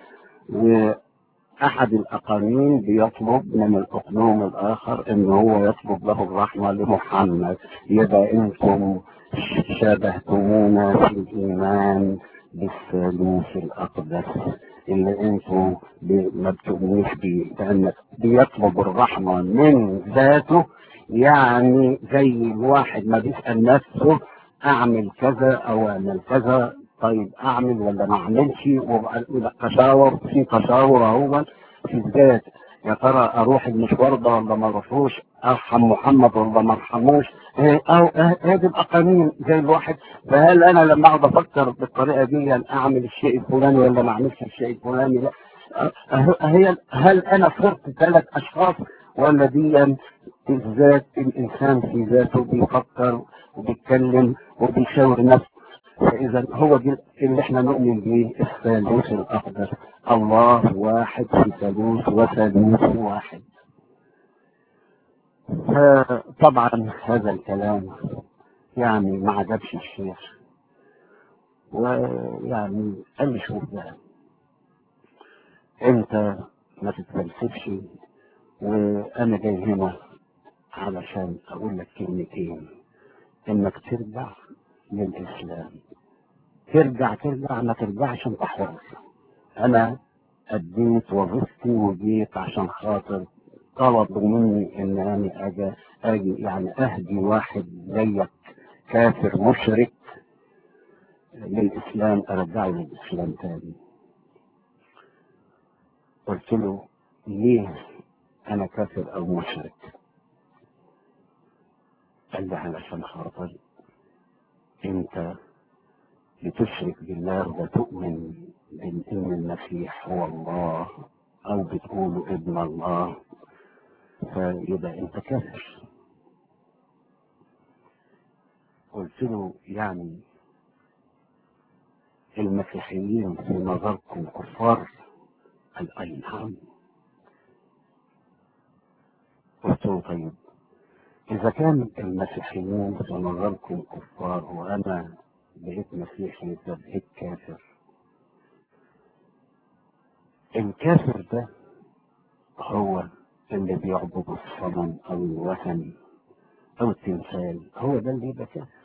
وأحد الأقانيم بيطلب من الأقنوم الآخر إن هو يطلب له الرحمة لمحمد يبقى أنتم شابهتمونا في الإيمان بالثالوث الأقدس اللي انتوا ما بتؤمنوش بيه لأن بيطلب الرحمة من ذاته يعني زي الواحد ما بيسأل نفسه أعمل كذا أو أعمل كذا طيب أعمل ولا ما أعملش وبقى تشاور في تشاور أهو في الذات يا ترى أروح المشوار ده ولا ما أروحوش أرحم محمد ولا ما أرحموش أو هذه الأقانيم زي الواحد فهل أنا لما أقعد أفكر بالطريقة دي أعمل الشيء الفلاني ولا ما أعملش الشيء الفلاني لا هي هل أنا صرت ثلاث أشخاص ولا دي الذات الإنسان في ذاته بيفكر وبيتكلم وبيشاور نفسه فاذا هو دي اللي احنا نؤمن به الثالوث الاقدس الله واحد في ثالوث وثالوث واحد فطبعا هذا الكلام يعني ما عجبش الشيخ ويعني قال لي شوف بقى انت ما تتفلسفش وانا جاي هنا علشان اقول لك كلمتين انك ترجع للاسلام ترجع ترجع ما ترجعش انت حر انا اديت وظيفتي وجيت عشان خاطر طلبوا مني ان انا اجي اجي يعني اهدي واحد زيك كافر مشرك للاسلام ارجعه للاسلام تاني قلت له ليه انا كافر او مشرك قال لي علشان خاطر انت بتشرك بالله وتؤمن بان المسيح هو الله او بتقول ابن الله فيبقى انت كافر قلت له يعني المسيحيين في نظركم كفار قال اي نعم قلت له طيب اذا كان المسيحيين في نظركم كفار وانا بقيت مسيحي فبقيت كافر الكافر ده هو اللي بيعبد الصنم او الوثن او التمثال هو ده اللي يبقى كافر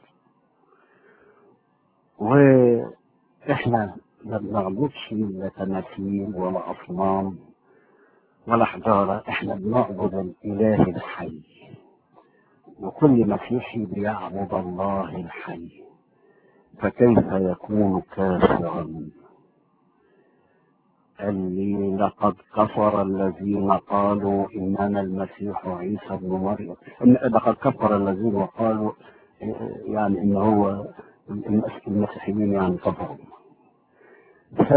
واحنا ما بنعبدش لا تماثيل ولا اصنام ولا حجاره احنا بنعبد الاله الحي وكل مسيحي بيعبد الله الحي فكيف يكون كافرا قال لي لقد كفر الذين قالوا اننا المسيح عيسى ابن مريم إن- لقد كفر الذين قالوا يعني ان هو المسيحيين يعني كفروا ف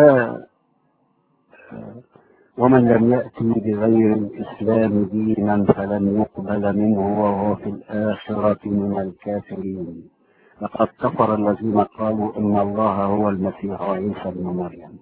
ومن لم يأتي بغير الإسلام دينا فلن يقبل منه وهو في الآخرة من الكافرين لقد كفر الذين قالوا إن الله هو المسيح عيسى ابن مريم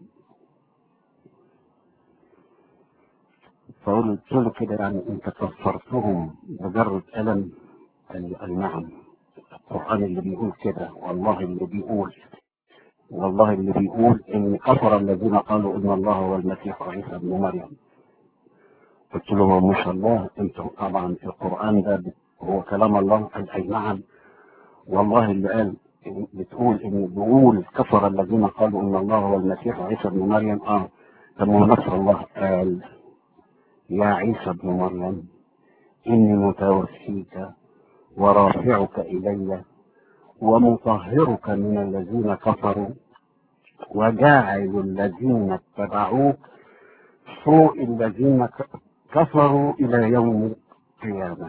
فقلت له كده يعني انت كفرتهم مجرد ألم قال لي نعم القرآن اللي بيقول كده والله اللي بيقول والله اللي بيقول ان كفر الذين قالوا ان الله هو المسيح عيسى ابن مريم قلت له ما شاء الله انتم طبعا القران ده هو كلام الله قال اي نعم والله اللي قال بتقول ان بيقول كفر الذين قالوا ان الله هو المسيح عيسى ابن مريم اه طب ما هو نفس الله قال يا عيسى ابن مريم اني متوفيك ورافعك الي ومطهرك من الذين كفروا وجاعل الذين اتبعوك فوق الذين ك- كفروا إلى يوم القيامة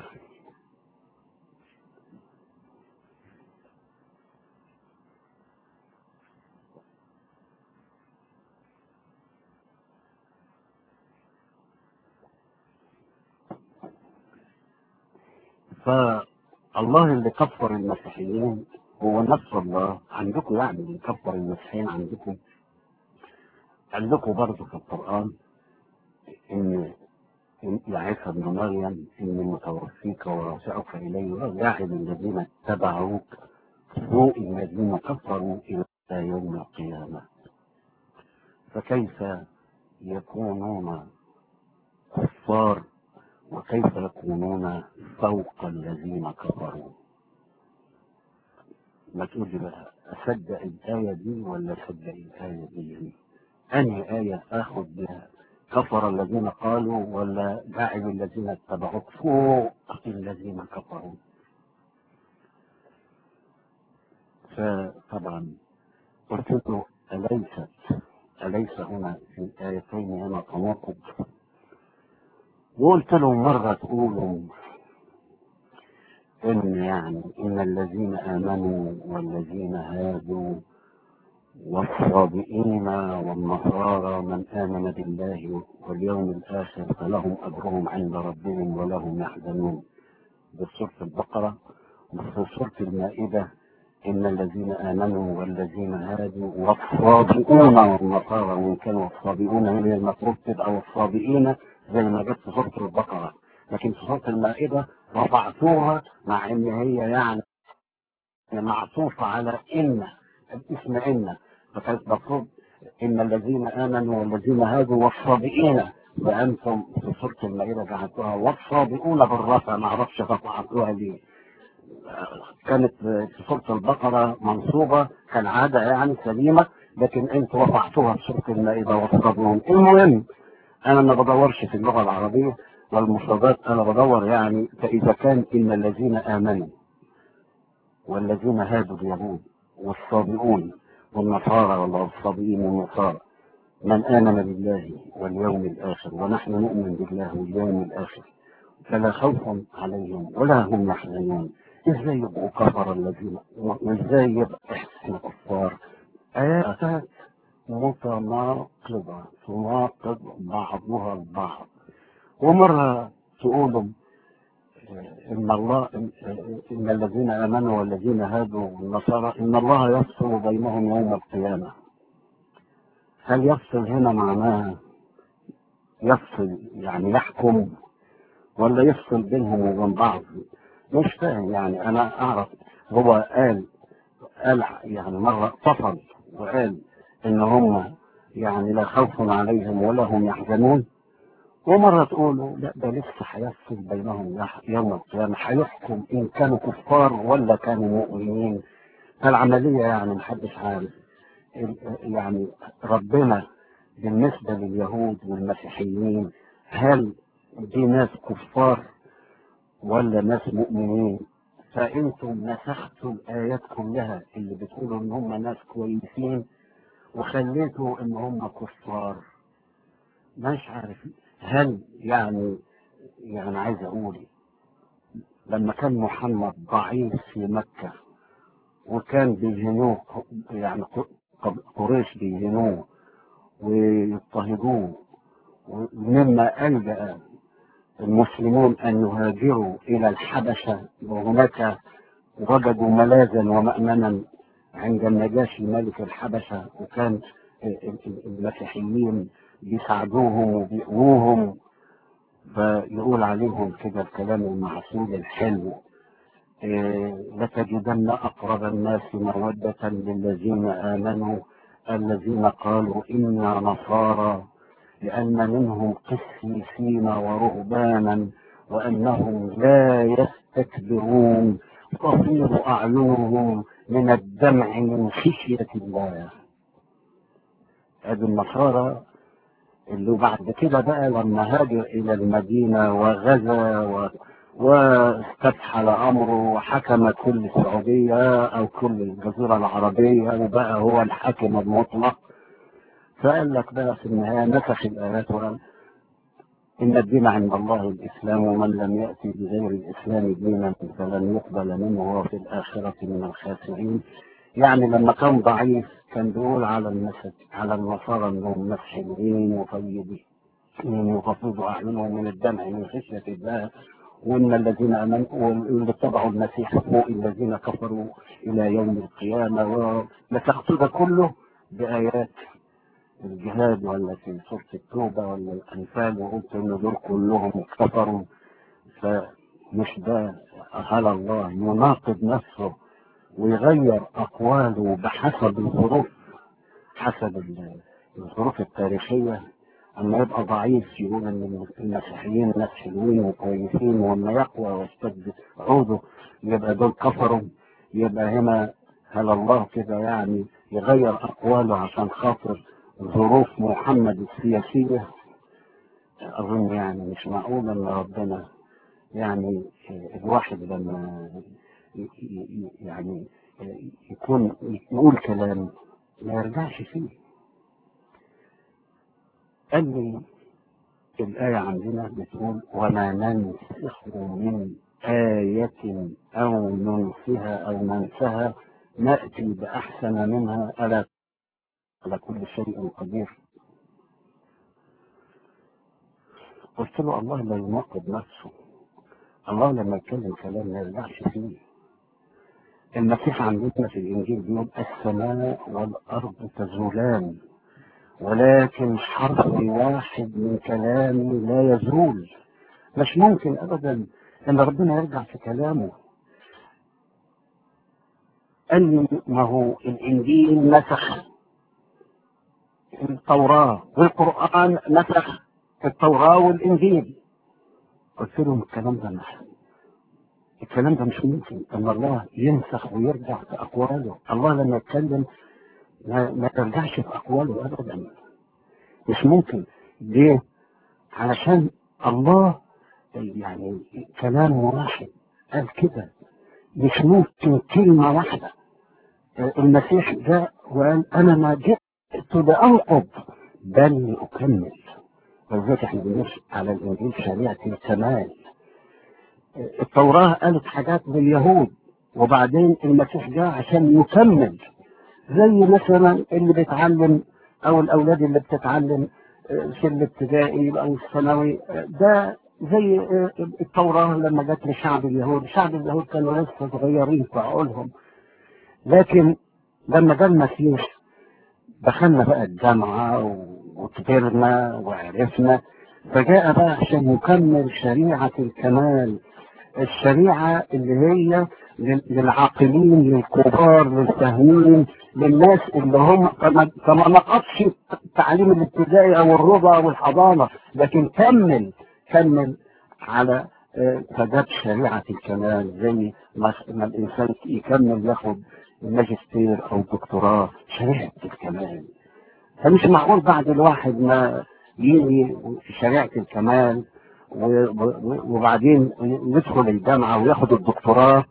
فالله اللي كفر المسيحيين هو نفس الله عندكم يعني اللي كفر المسيحيين عندكم قال لكم برضه في القرآن إن إن يا عيسى ابن مريم إني متوفيك ورافعك إلي وجاعل الذين اتبعوك فوق الذين كفروا إلى يوم القيامة فكيف يكونون كفار وكيف يكونون فوق الذين كفروا ما تقول لي بقى أصدق الآية دي ولا أصدق الآية دي أنهي آية آخذ بها كفر الذين قالوا ولا جاعل الذين اتبعوك فوق الذين كفروا فطبعا قلت له أليست أليس هنا في الآيتين هنا تناقض وقلت له مرة تقولوا إن يعني إن الذين آمنوا والذين هادوا والصابئين والنصارى من آمن بالله واليوم الآخر فلهم أجرهم عند ربهم ولا هم يحزنون بسورة البقرة وفي سورة المائدة إن الذين آمنوا والذين هادوا والصابئون والنصارى وإن كانوا الصابئون هي المفروض تبقى والصابئين زي ما جت في سورة البقرة لكن في سورة المائدة رفعتوها مع إن هي يعني معطوفة على إن الاسم إن فكانت المفروض إن الذين آمنوا والذين هادوا والصابئين وأنتم في سورة المائدة جعلتوها والصابئون بالرفع ما أعرفش رفعتوها ليه كانت في سورة البقرة منصوبة كالعادة يعني سليمة لكن انتوا رفعتوها في سورة المائدة والصابئون المهم أنا ما بدورش في اللغة العربية والمفردات أنا بدور يعني فإذا كان إن الذين آمنوا والذين هادوا اليهود والصابئون والنصارى ولا الصابئين والنصارى من آمن بالله واليوم الآخر ونحن نؤمن بالله واليوم الآخر فلا خوف عليهم ولا هم يحزنون ازاي يبقوا كفر الذين وازاي يبقى احسن كفار آيات متناقضة تناقض بعضها البعض ومرة تقولوا إن الله إن الذين آمنوا والذين هادوا والنصارى إن الله يفصل بينهم يوم القيامة هل يفصل هنا معناها يفصل يعني يحكم ولا يفصل بينهم وبين بعض مش فاهم يعني أنا أعرف هو قال قال يعني مرة فصل وقال إن هم يعني لا خوف عليهم ولا هم يحزنون ومرة تقولوا لا ده لسه هيفصل بينهم يوم القيامة هيحكم إن كانوا كفار ولا كانوا مؤمنين فالعملية يعني محدش عارف يعني ربنا بالنسبة لليهود والمسيحيين هل دي ناس كفار ولا ناس مؤمنين فانتم مسحتوا الايات كلها اللي بتقولوا ان هم ناس كويسين وخليتوا ان هم كفار مش عارف هل يعني يعني عايز اقول لما كان محمد ضعيف في مكة وكان بيهنوه يعني قريش بيهنوه ويضطهدوه مما ألجأ المسلمون أن يهاجروا إلى الحبشة وهناك وجدوا ملاذا ومأمنا عند النجاشي ملك الحبشة وكان المسيحيين بيساعدوهم وبيقووهم فيقول عليهم كده الكلام المعسول الحلو إيه لتجدن أقرب الناس مودة للذين آمنوا الذين قالوا إنا نصارى لأن منهم قسيسين ورهبانا وأنهم لا يستكبرون تفيض أعينهم من الدمع من خشية الله هذه النصارى اللي بعد كده بقى لما هاجر إلى المدينة وغزا و... واستفحل أمره وحكم كل السعودية أو كل الجزيرة العربية وبقى هو الحاكم المطلق فقال لك بقى في النهاية نسخ الآيات وقال إن الدين عند الله الإسلام ومن لم يأتي بغير الإسلام دينا فلن يقبل منه وهو في الآخرة من الخاسرين يعني لما كان ضعيف كان بيقول على المسج على النصارى انهم ناس حلوين وطيبين يغفضوا اعينهم من الدمع من خشيه الله وان الذين امنوا واللي اتبعوا المسيح فوق الذين كفروا الى يوم القيامه ونسخت ده كله بايات الجهاد ولا في سوره التوبه ولا الانفال وقلت ان دول كلهم كفروا فمش ده هل الله يناقض نفسه ويغير أقواله بحسب الظروف حسب الظروف التاريخية أما يبقى ضعيف يقول أن المسيحيين ناس حلوين وكويسين وأما يقوى ويستجد عوده يبقى دول كفروا يبقى هنا هل الله كده يعني يغير أقواله عشان خاطر ظروف محمد السياسية أظن يعني مش معقول أن ربنا يعني الواحد لما يعني يكون يقول كلام ما يرجعش فيه قال لي الآية عندنا بتقول وما ننسخ من آية أو ننسها أو ننسها نأتي بأحسن منها ألا على كل شيء قدير قلت له الله لا يناقض نفسه الله لما يتكلم كلام ما يرجعش فيه المسيح عندنا في الإنجيل بيقول السماء والأرض تزولان ولكن حرف واحد من كلامي لا يزول مش ممكن أبدا إن ربنا يرجع في كلامه قال لي ما هو الإنجيل نسخ التوراة والقرآن نسخ التوراة والإنجيل قلت لهم الكلام ده مش الكلام ده مش ممكن ان الله ينسخ ويرجع في اقواله الله لما يتكلم ما, ما يرجعش في اقواله ابدا مش ممكن ليه علشان الله يعني كلام واحد قال كده مش ممكن كلمة واحدة المسيح جاء وقال أنا ما جئت لأنقض بل لأكمل ولذلك احنا بنمشي على الإنجيل شريعة الكمال التوراة قالت حاجات لليهود وبعدين المسيح جاء عشان يكمل زي مثلا اللي بيتعلم او الاولاد اللي بتتعلم في الابتدائي او الثانوي ده زي التوراة لما جت لشعب اليهود شعب اليهود كانوا لسه صغيرين في عقولهم لكن لما جاء المسيح دخلنا بقى الجامعة وكبرنا وعرفنا فجاء بقى عشان يكمل شريعة الكمال الشريعة اللي هي للعاقلين للكبار للفاهمين للناس اللي هم فما نقصش التعليم الابتدائي او الرضا او الحضانة لكن كمل كمل على فجاب شريعة الكمال زي ما الانسان يكمل ياخد ماجستير او دكتوراه شريعة الكمال فمش معقول بعد الواحد ما يجي في شريعة الكمال وبعدين يدخل الجامعة وياخد الدكتوراه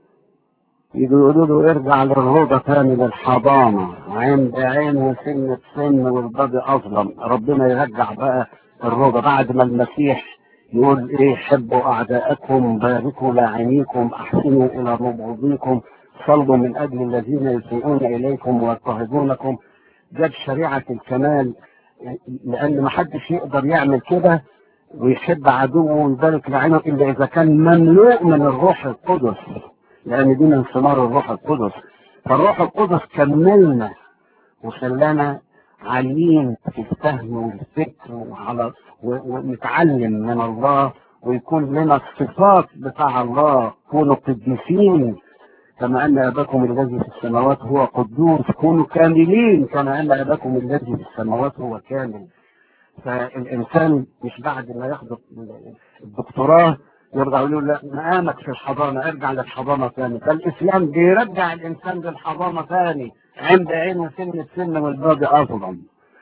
يقولوا له ارجع للروضة تاني للحضانة عين بعين وسن بسن والباب أظلم ربنا يرجع بقى الروضة بعد ما المسيح يقول ايه حبوا أعداءكم باركوا لاعنيكم أحسنوا إلى مبغضيكم صلوا من أجل الذين يسيئون إليكم ويضطهدونكم جاب شريعة الكمال لأن ما حدش يقدر يعمل كده ويحب عدوه ويبارك لعينه إلا إذا كان مملوء من الروح القدس لأن دي من ثمار الروح القدس فالروح القدس كملنا وخلانا عاليين في الفهم والفكر وعلى ونتعلم من الله ويكون لنا الصفات بتاع الله كونوا قديسين كما أن أباكم الذي في السماوات هو قدوس كونوا كاملين كما أن أباكم الذي في السماوات هو كامل فالإنسان مش بعد ما ياخد الدكتوراه يرجع يقول له لا مقامك في الحضانة ارجع للحضانة ثاني فالإسلام بيرجع الإنسان للحضانة ثاني عند عين سن السن والباقي أظلم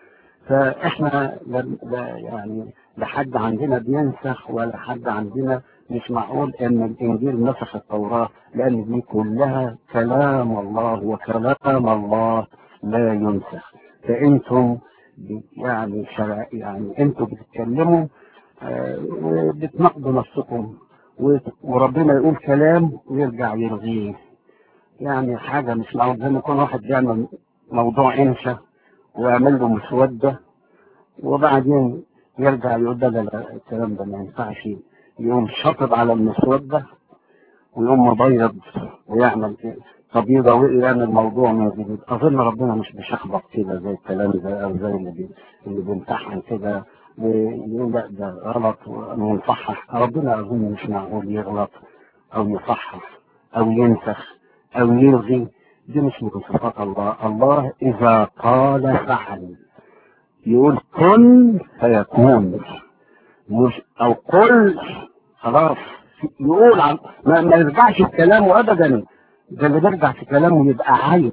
فإحنا لا يعني لا حد عندنا بينسخ ولا حد عندنا مش معقول ان الانجيل نسخ التوراة لان دي كلها كلام الله وكلام الله لا ينسخ فانتم يعني شرع يعني انتم بتتكلموا آه بتنقضوا نفسكم وربنا يقول كلام ويرجع يلغيه يعني حاجة مش معقول زي ما يكون واحد بيعمل موضوع انشا ويعمل له مسودة وبعدين يرجع يقول ده لا الكلام ده ما ينفعش يقوم شاطب على المسودة ويقوم مبيض ويعمل تبيضة ويعمل موضوع من جديد أظن ربنا مش بيشخبط كده زي الكلام ده أو زي اللي بي اللي بيمتحن كده ويقول لا ده غلط ونصحح ربنا أظن مش معقول يغلط أو يصحح أو ينسخ أو يلغي دي مش من صفات الله الله إذا قال فعل يقول كن فيكون مش او قل خلاص يقول عن ما, ما يرجعش في كلامه ابدا ده اللي بيرجع في كلامه يبقى عين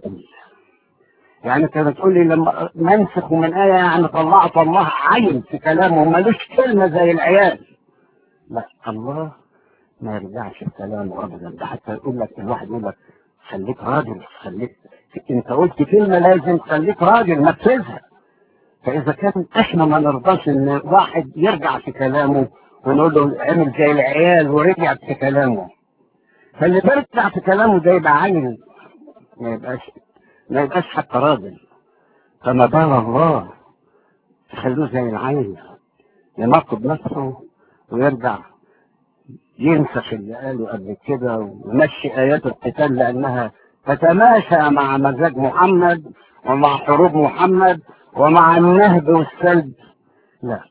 يعني انت بتقول لي لما ننسخ من ايه يعني طلعت الله عين في كلامه ملوش كلمه زي العيال لا الله ما يرجعش في كلامه ابدا ده حتى يقول لك الواحد يقول لك خليك راجل خليك انت قلت كلمه لازم خليك راجل نفذها فإذا كان إحنا ما نرضاش إن واحد يرجع في كلامه ونقول له عمل زي العيال ورجع في كلامه فاللي بيرجع في كلامه ده يبقى عيل ما يبقاش ما يبقاش حتى راجل فما بال الله تخلوه زي العيل يناقض نفسه ويرجع ينسخ اللي قاله قبل كده ويمشي آيات القتال لأنها تتماشى مع مزاج محمد ومع حروب محمد ومع النهب والسلب لا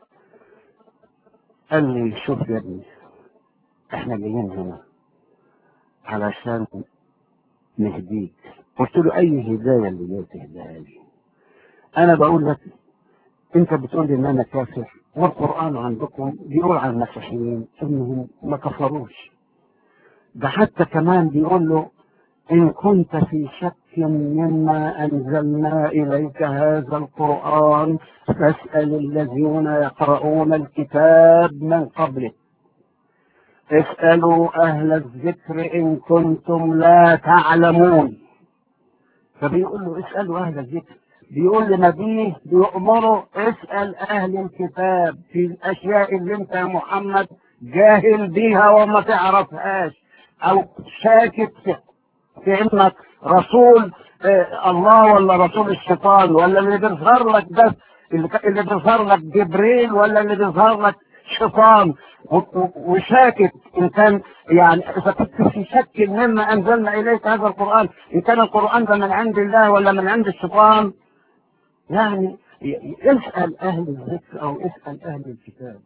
قال لي شوف يا ابني احنا جايين هنا علشان نهديك قلت له اي هدايه اللي جاي تهديها لي انا بقول لك انت بتقول لي ان انا كافر والقران عندكم بيقول على المسيحيين انهم ما كفروش ده حتى كمان بيقول له إن كنت في شك مما أنزلنا إليك هذا القرآن فاسأل الذين يقرؤون الكتاب من قبلك اسألوا أهل الذكر إن كنتم لا تعلمون فبيقول له اسألوا أهل الذكر بيقول لنبيه بيأمره اسأل أهل الكتاب في الأشياء اللي أنت يا محمد جاهل بيها وما تعرفهاش أو شاكك في في انك رسول آه الله ولا رسول الشيطان ولا اللي بيظهر لك ده اللي, اللي بيظهر لك جبريل ولا اللي بيظهر لك شيطان وشاكك ان كان يعني اذا كنت في شك مما انزلنا اليك هذا القران ان كان القران ده من عند الله ولا من عند الشيطان يعني اسال اهل الذكر او اسال اهل الكتاب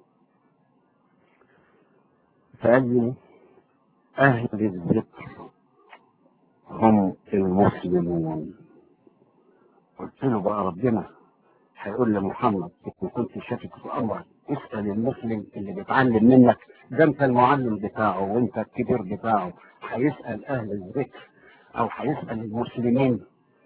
فقال لي اهل الذكر هم المسلمون قلت له بقى ربنا هيقول لمحمد ان كنت شاكك في امرك اسال المسلم اللي بيتعلم منك ده انت المعلم بتاعه وانت الكبير بتاعه هيسال اهل الذكر او هيسال المسلمين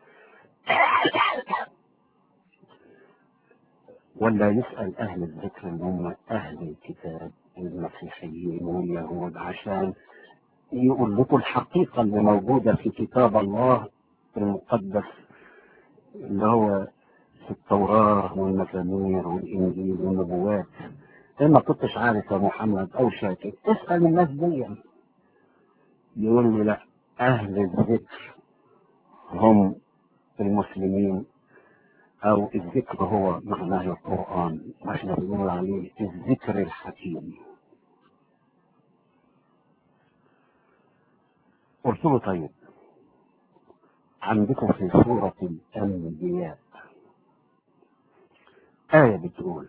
ولا يسال اهل الذكر اللي هم اهل الكتاب المسيحيين واليهود عشان يقول لكم الحقيقة اللي موجودة في كتاب الله المقدس اللي هو في التوراة والمزامير والإنجيل والنبوات إن ما كنتش عارف يا محمد أو شاكك اسأل الناس دي يقول لي لا أهل الذكر هم المسلمين أو الذكر هو معناه القرآن احنا بنقول عليه الذكر الحكيم قلت له طيب عندكم في سورة الأنبياء آية بتقول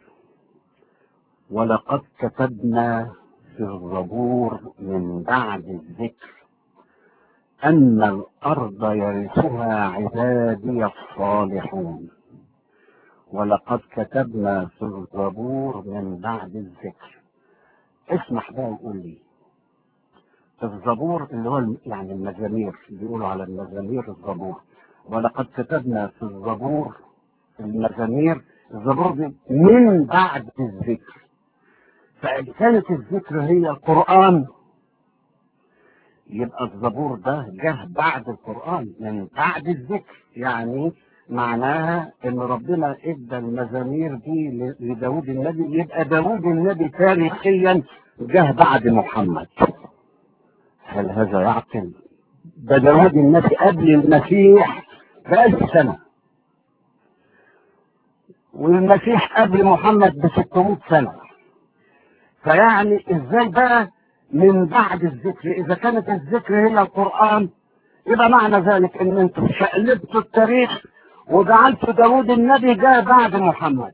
ولقد كتبنا في الزبور من بعد الذكر أن الأرض يرثها عبادي الصالحون ولقد كتبنا في الزبور من بعد الذكر اسمح بقى يقول لي الزبور اللي هو يعني المزامير بيقولوا على المزامير الزبور ولقد كتبنا في الزبور المزامير الزبور دي من بعد الذكر فإن كانت الذكر هي القرآن يبقى الزبور ده جه بعد القرآن من بعد الذكر يعني معناها ان ربنا ادى المزامير دي لداود النبي يبقى داود النبي تاريخيا جه بعد محمد هل هذا يعقل ده داود النبي قبل المسيح بألف سنة والمسيح قبل محمد ب 600 سنة فيعني ازاي بقى من بعد الذكر اذا كانت الذكر هي القرآن يبقى معنى ذلك ان انتم شقلبتوا التاريخ وجعلتوا داود النبي جاء بعد محمد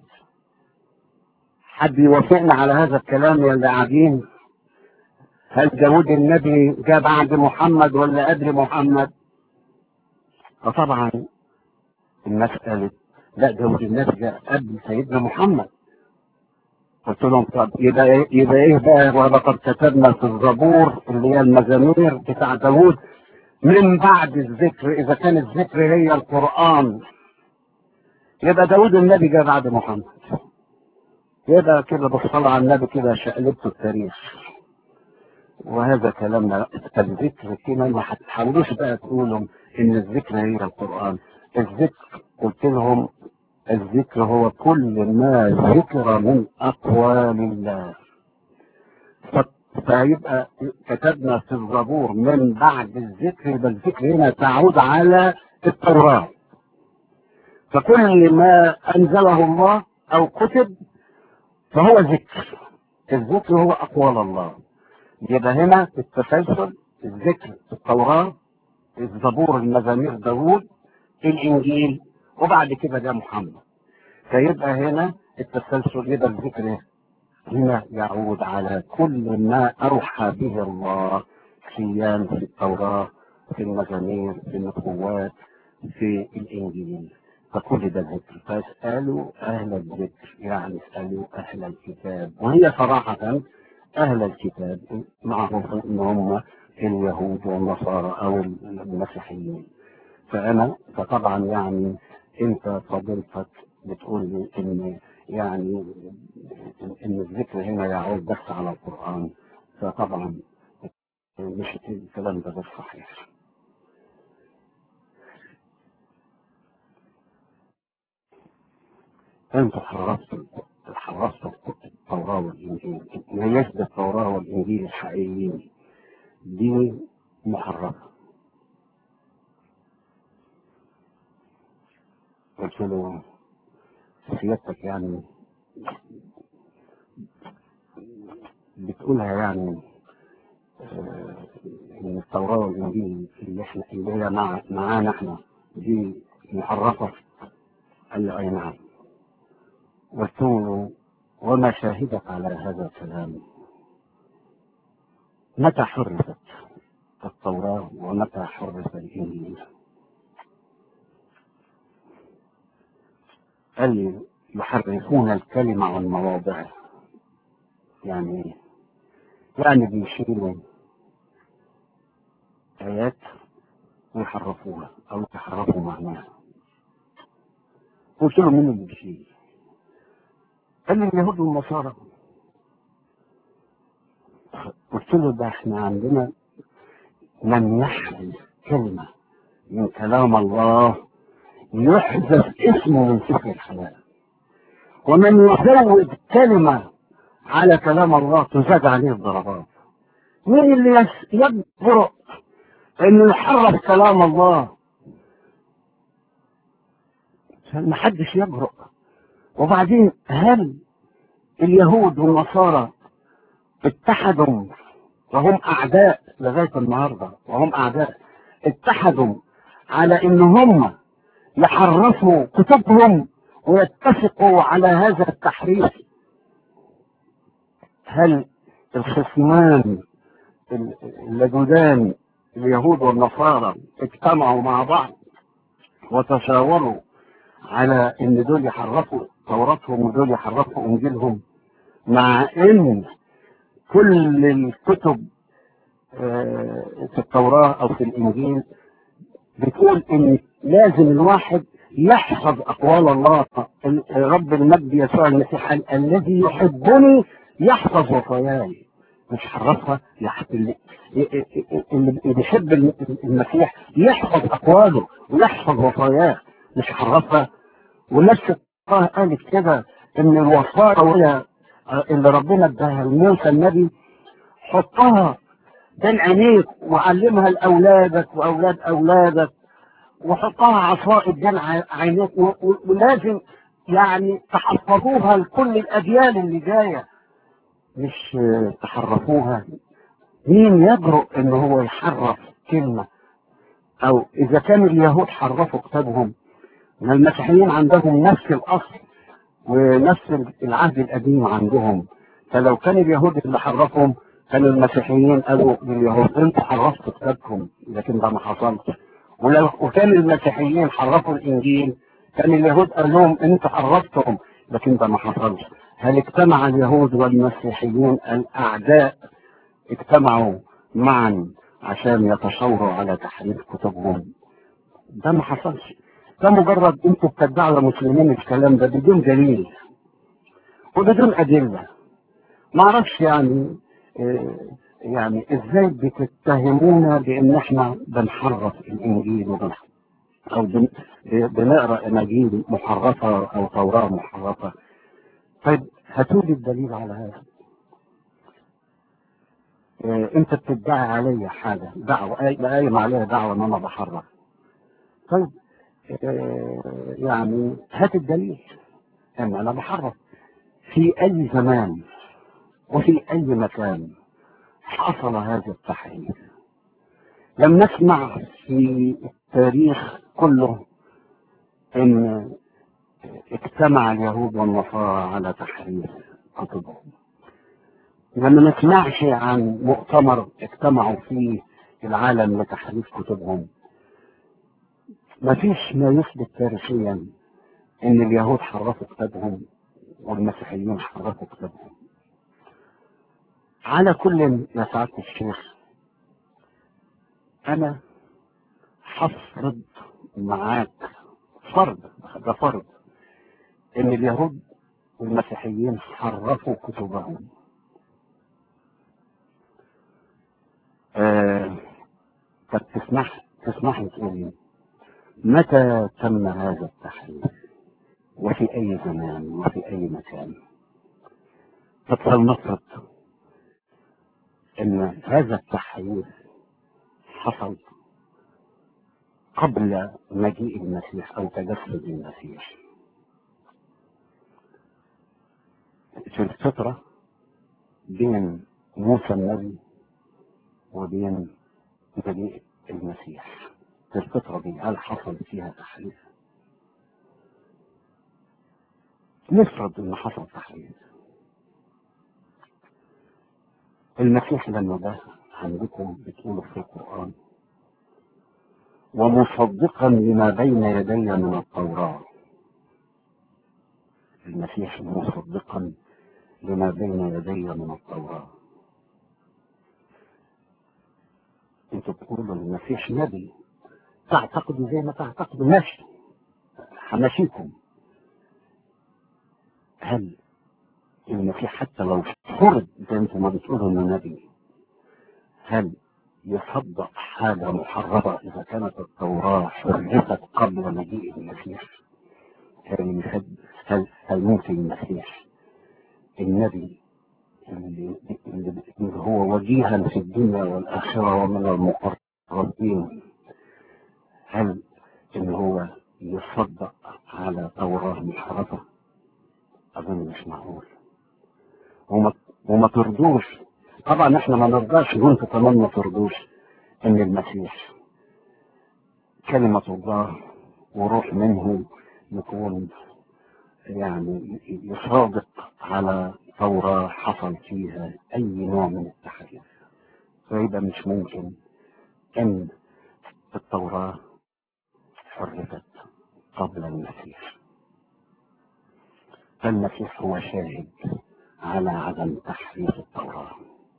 حد يوافقنا على هذا الكلام يا اللي قاعدين هل داود النبي جاء بعد محمد ولا قبل محمد فطبعا الناس قالت لا داود النبي جاء قبل سيدنا محمد قلت لهم طب يبقى ايه يبقى ايه بقى ولقد كتبنا في الزبور اللي هي المزامير بتاع داوود من بعد الذكر اذا كان الذكر هي القران يبقى داوود النبي جاء بعد محمد يبقى كده بالصلاة على النبي كده شقلبتوا التاريخ وهذا كلامنا الذكر كده ما هتحاولوش بقى تقولوا ان الذكر هي القرآن الذكر قلت لهم الذكر هو كل ما ذكر من أقوال الله فيبقى كتبنا في الزبور من بعد الذكر يبقى الذكر هنا تعود على التوراة فكل ما أنزله الله أو كتب فهو ذكر الذكر هو أقوال الله يبقى هنا التسلسل الذكر في التوراة الزبور المزامير داوود الانجيل وبعد كده جاء محمد فيبقى هنا التسلسل يبقى الذكر هنا يعود على كل ما اوحى به الله سيان في التوراه في المزامير في النبوات في الانجيل فكل ده الذكر فاسالوا اهل الذكر يعني اسالوا اهل الكتاب وهي صراحه اهل الكتاب معروف ان هم اليهود والنصارى او المسيحيين فانا فطبعا يعني انت فضيلتك بتقول لي ان يعني ان الذكر هنا يعود بس على القران فطبعا مش الكلام ده غير صحيح انتوا حرصتوا حرصتوا التوراه والانجيل ميزت التوراه والانجيل الحقيقيين دي محرفه قلت له سيادتك يعني بتقولها يعني آه، ان التوراه والانجيل اللي احنا اللي هي مع معانا احنا دي محرفه قال لي اي نعم قلت له وما شاهدك على هذا الكلام متى حرفت التوراة ومتى حرف الإنجيل قال لي يحرفون الكلمة عن مواضعه يعني إيه؟ يعني بيشيلوا آيات ويحرفوها أو يحرفوا معناها قلت له مين اللي بيشيل؟ قال لي اليهود والنصارى قلت له ده احنا عندنا من يحمل كلمة من كلام الله يحذف اسمه من سفر الحياة ومن يزود كلمة على كلام الله تزاد عليه الضربات مين اللي يس- يجرؤ انه يحرف كلام الله ما حدش يجرؤ وبعدين هل اليهود والنصارى اتحدوا وهم اعداء لغايه النهارده وهم اعداء اتحدوا على ان هم يحرفوا كتبهم ويتفقوا على هذا التحريف هل الخصمان ال- اللدودان اليهود والنصارى اجتمعوا مع بعض وتشاوروا على ان دول يحرفوا توراتهم ودول يحرفوا انجيلهم مع ان كل الكتب آه، في التوراة او في الانجيل بتقول ان لازم الواحد يحفظ اقوال الله ال- رب المجد يسوع المسيح قال الذي يحبني يحفظ وصاياي مش حرفها يحفظ اللي اللي بيحب المسيح يحفظ اقواله ويحفظ وصاياه مش حرفها ونفس الله قالت كده ان الوصايا وهي اللي ربنا اداها لموسى النبي حطها بين عينيك وعلمها لاولادك واولاد اولادك وحطها عصائب بين ع- عينيك و- و- ولازم يعني تحفظوها لكل الاجيال اللي جايه مش آه، تحرفوها مين يجرؤ ان هو يحرف كلمه او اذا كان اليهود حرفوا كتابهم ما المسيحيين عندهم نفس الاصل ونفس العهد القديم عندهم فلو كان اليهود اللي حرفهم كان المسيحيين قالوا لليهود انتوا حرفتوا كتابكم لكن ده ما حصلش ولو وكان المسيحيين حرفوا الانجيل كان اليهود قال لهم انتوا حرفتم لكن ده ما حصلش هل اجتمع اليهود والمسيحيون الاعداء اجتمعوا معا عشان يتشاوروا على تحريف كتبهم ده ما حصلش ده مجرد انتوا بتدعوا مسلمين الكلام ده بدون دليل وبدون ادله ما اعرفش يعني آه، يعني ازاي بتتهمونا بان احنا بنحرف الانجيل وبنح او بن- بنقرا اناجيل محرفه او توراه محرفه طيب هاتوا لي الدليل على هذا آه، انت بتدعي عليا حاجه دعوه أي- قايم عليها دعوه ان انا بحرف طيب آه، يعني هات الدليل ان انا بحرف في اي زمان وفي اي مكان حصل هذا التحريف لم نسمع في التاريخ كله ان اجتمع اليهود والنصارى على تحريف كتبهم لما نسمعش عن مؤتمر اجتمعوا فيه العالم لتحريف كتبهم ما فيش ما يثبت تاريخيا ان اليهود حرفوا كتابهم والمسيحيين حرفوا كتابهم على كل يا سعادة الشيخ انا هفرض معاك فرض ده فرض ان اليهود والمسيحيين حرفوا كتبهم آه طب تسمح تسمح لي تقولي متى تم هذا التحريف وفي اي زمان وفي اي مكان فلنفرض ان هذا التحريف حصل قبل مجيء المسيح او تجسد المسيح في الفترة بين موسى النبي وبين مجيء المسيح في الفترة دي هل حصل فيها تحريف؟ نفرض ان حصل تحريف المسيح لما ده عندكم بتقولوا في القرآن ومصدقا لما بين يدي من التوراة المسيح مصدقا لما بين يدي من التوراة انتوا بتقولوا المسيح نبي تعتقدوا زي ما تعتقدوا ماشي همشيكم هل المسيح حتى لو فرض زي انتم ما بتقولوا انه نبي هل يصدق حاجة محررة إذا كانت التوراة حرفت قبل مجيء المسيح هل يصدق هل هل ممكن المسيح النبي اللي, اللي هو وجيها في الدنيا والآخرة ومن المقربين هل إن هو يصدق على توراة محرفة؟ أظن مش معقول وما وما ترضوش طبعا احنا ما نرضاش وانتوا كمان ما ترضوش ان المسيح كلمة الله وروح منه يكون يعني يصادق على ثورة حصل فيها أي نوع من التحريف فيبقى مش ممكن أن التوراة حرفت قبل المسيح فالمسيح هو شاهد على عدم تحريف التوراة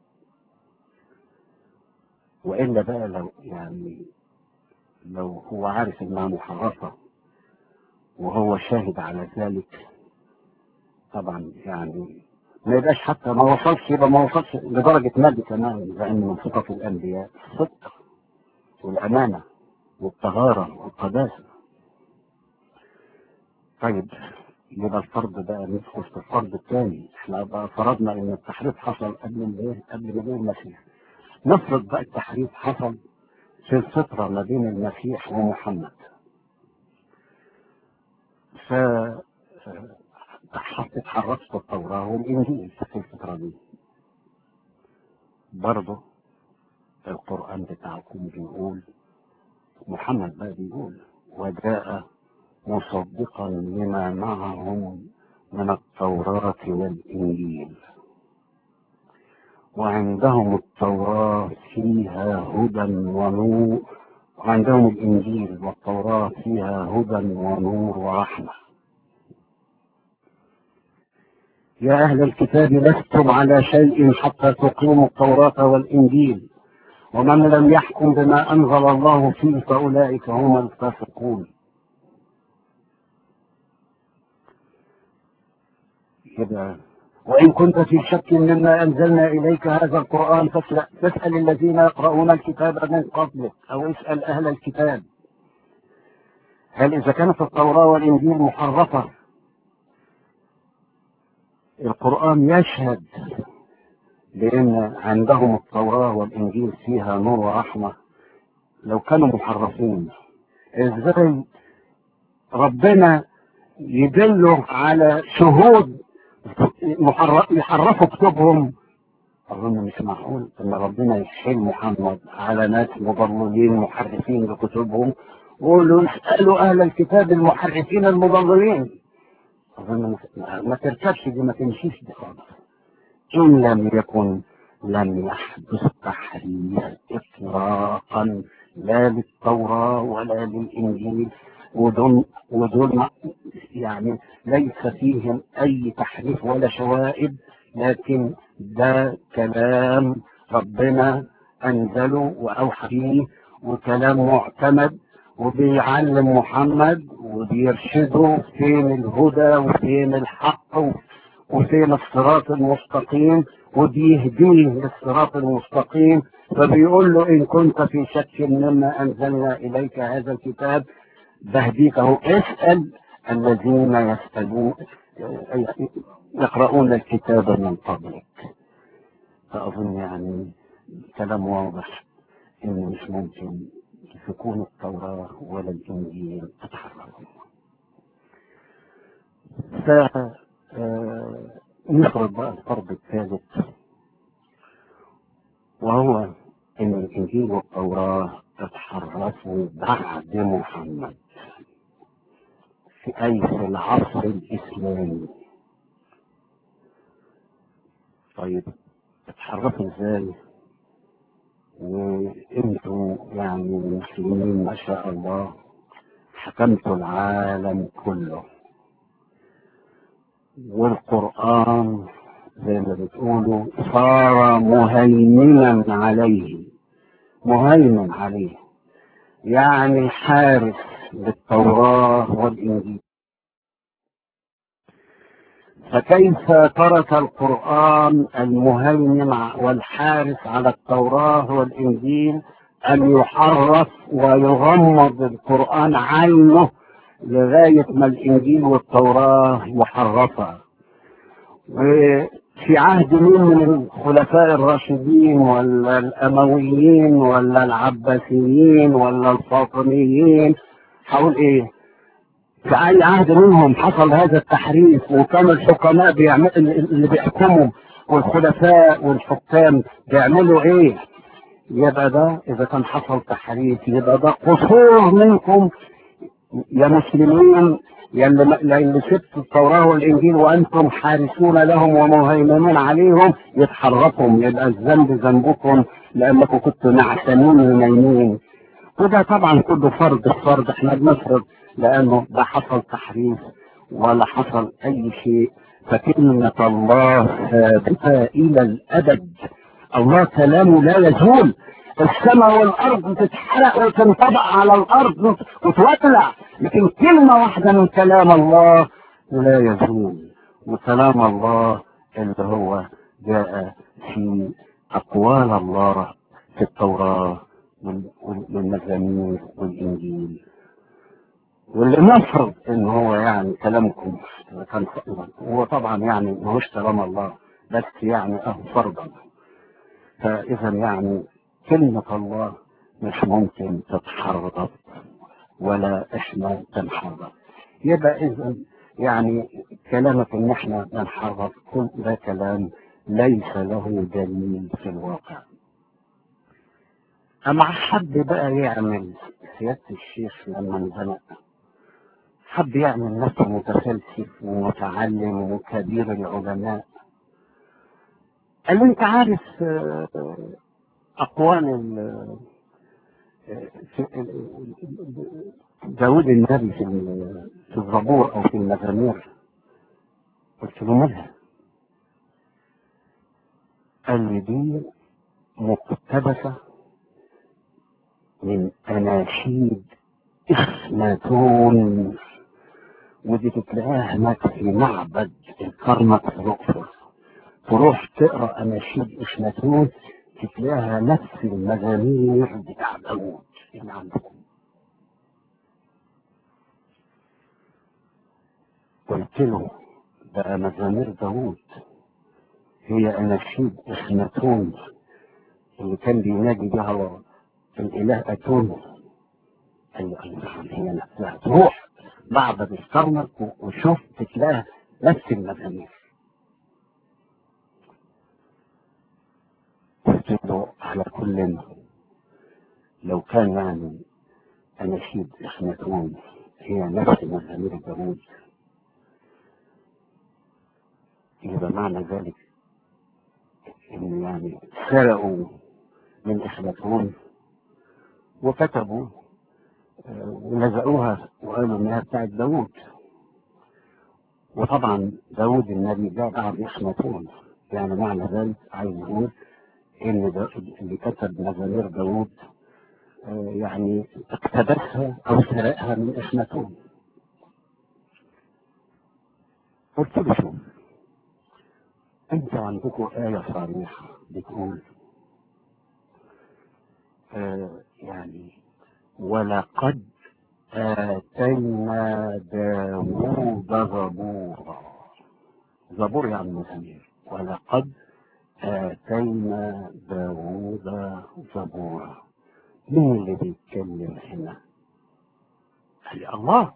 وإلا بقى لو يعني لو هو عارف إنها محرفة وهو شاهد على ذلك طبعا يعني ما يبقاش حتى ما وصلش يبقى ما وصلش لدرجة نبي كمان لأن من صفة الأنبياء الصدق والأمانة والطهارة والقداسة طيب يبقى الفرض بقى ندخل في الفرض الثاني احنا بقى فرضنا ان التحريف حصل قبل الايه قبل مجيء المسيح نفرض بقى التحريف حصل في الفترة ما بين المسيح ومحمد ف حطت حرفت التوراة والإنجيل في الفترة دي برضه القرآن بتاعكم بيقول محمد بقى بيقول وجاء مصدقا لما معهم من التوراة والإنجيل وعندهم التوراة فيها هدى ونور وعندهم الإنجيل والتوراة فيها هدى ونور ورحمة يا أهل الكتاب لستم على شيء حتى تقيموا التوراة والإنجيل ومن لم يحكم بما أنزل الله فيه فأولئك هم الفاسقون كده وإن كنت في شك مما أنزلنا إليك هذا القرآن فاسأل الذين يقرؤون الكتاب من قبلك أو اسأل أهل الكتاب هل إذا كانت التوراة والإنجيل محرفة القرآن يشهد بأن عندهم التوراة والإنجيل فيها نور ورحمة لو كانوا محرفين إزاي ربنا يدلوا على شهود يحرفوا كتبهم أظن مش معقول إن ربنا يحيل محمد على ناس مضللين محرفين لكتبهم ويقولوا اسألوا أهل الكتاب المحرفين المضللين أظن ما تركبش دي ما تمشيش دي خالص إن لم يكن لم يحدث تحريف إطلاقا لا للتوراة ولا للإنجيل ودول ودول يعني ليس فيهم أي تحريف ولا شوائب لكن ده كلام ربنا أنزله وأوحى فيه وكلام معتمد وبيعلم محمد وبيرشده فين الهدى وفين الحق وفين الصراط المستقيم وبيهديه للصراط المستقيم فبيقول له إن كنت في شك مما أنزلنا إليك هذا الكتاب بهديك أهو اسأل الذين يسألون يقرؤون الكتاب من قبلك فأظن يعني كلام واضح إنه مش ممكن تكون التوراة ولا الإنجيل تتحركوا فنفرض بقى الفرض الثالث وهو إن الإنجيل والتوراة تتحركوا بعد محمد في أي في العصر الإسلامي طيب تتحركوا ازاي وانتوا يعني المسلمين ما شاء الله حكمتوا العالم كله والقرآن زي ما بتقولوا صار مهيمنا عليه مهيمن عليه يعني حارس للتوراة والإنجيل فكيف ترك القرآن المهيمن والحارس على التوراة والإنجيل أن يحرف ويغمض القرآن عنه لغاية ما الإنجيل والتوراة يحرفها وفي عهد مين من الخلفاء الراشدين ولا الأمويين ولا العباسيين ولا الفاطميين حول إيه في أي عهد منهم حصل هذا التحريف وكان الحكماء بيعمل اللي بيحكموا والخلفاء والحكام بيعملوا ايه؟ يبقى ده اذا كان حصل تحريف يبقى ده قصور منكم يا مسلمين يا اللي, اللي سبتوا التوراه والانجيل وانتم حارسون لهم ومهيمنون عليهم يتحركوا يبقى الذنب ذنبكم لانكم كنتوا نعسانين ونايمين وده طبعا كله فرض الفرض احنا بنفرض لانه لا حصل تحريف ولا حصل اي شيء فكلمة الله ثابتة الى الابد الله كلامه لا يزول السماء والارض تتحرق وتنطبق على الارض وتولع لكن كلمة واحدة من كلام الله لا يزول وكلام الله اللي هو جاء في اقوال الله في التوراة والمزامير والانجيل واللي نفرض ان هو يعني كلامكم كان هو طبعا يعني ماهوش كلام الله بس يعني اه فرضا فاذا يعني كلمة الله مش ممكن تتحرك ولا احنا تنحرك يبقى اذا يعني كلامك ان احنا ننحرك كل ده كلام ليس له دليل في الواقع اما حد بقى يعمل سيادة الشيخ لما انزنق حب يعمل نفسه متفلسف ومتعلم وكبير العلماء قال له انت عارف اقوال داود النبي في في الزبور او في المزامير قلت له مالها قال لي دي مقتبسة من أناشيد إخناتون ودي تتلاقيها هناك في معبد الكرنك في الأقصر تروح تقرا اناشيد اشناتون تتلاقيها نفس المزامير بتاع داوود اللي عندكم قلت له ده مزامير داوود هي اناشيد اشناتون اللي كان بينادي بها الاله اتون قال له ايوه هي نفسها تروح معبد الكرنك وشوف تتلاقيها نفس المزامير على كل لو كان يعني أناشيد إخناتون هي نفس مزامير داوود يبقى معنى ذلك إن يعني سرقوا من إخناتون وكتبوا آه، ولزقوها وقالوا إنها بتاعت داوود وطبعا داوود النبي ده بعد إخناتون يعني معنى ذلك عايز يقول إن ده اللي كتب مزامير داوود آه، يعني اقتبسها او سرقها من اخناتون قلت له شوف انتوا عندكم آية صريحة بتقول آه يعني ولقد آتينا داوود زبورا زبور يعني مزامير ولقد آتينا داوود زبورا مين اللي بيتكلم هنا؟ قال لي الله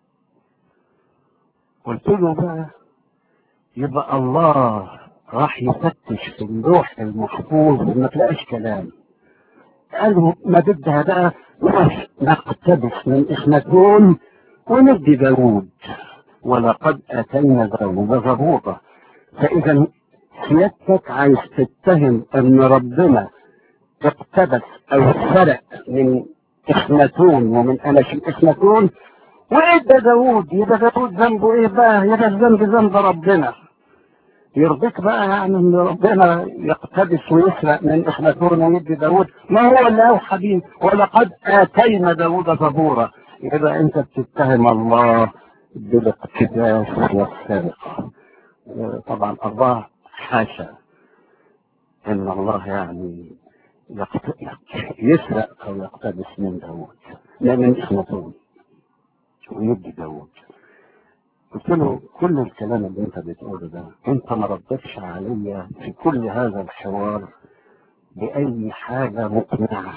قلت له بقى يبقى الله راح يفتش في اللوح المحفوظ ما تلاقاش كلام قالوا ما بدها بقى نروح نقتبس من اخناتون وندي داوود ولقد اتينا داوود زبورا فاذا سيادتك عايز تتهم ان ربنا اقتبس او سرق من اخناتون ومن اناشيد اخناتون وادى داوود يبقى داوود ذنبه ايه بقى يبقى الذنب ذنب ربنا يرضيك بقى يعني ان ربنا يقتبس ويسرق من اخناتون ويدي داوود ما هو اللي اوحى به ولقد اتينا داوود زبورا يبقى انت بتتهم الله بالاقتباس والسرقه طبعا الله حاشا ان الله يعني يقت... يسرق او يقتبس من داوود لا من اخناتون ويدي داوود قلت له كل الكلام اللي انت بتقوله ده انت ما ردتش عليا في كل هذا الحوار باي حاجه مقنعه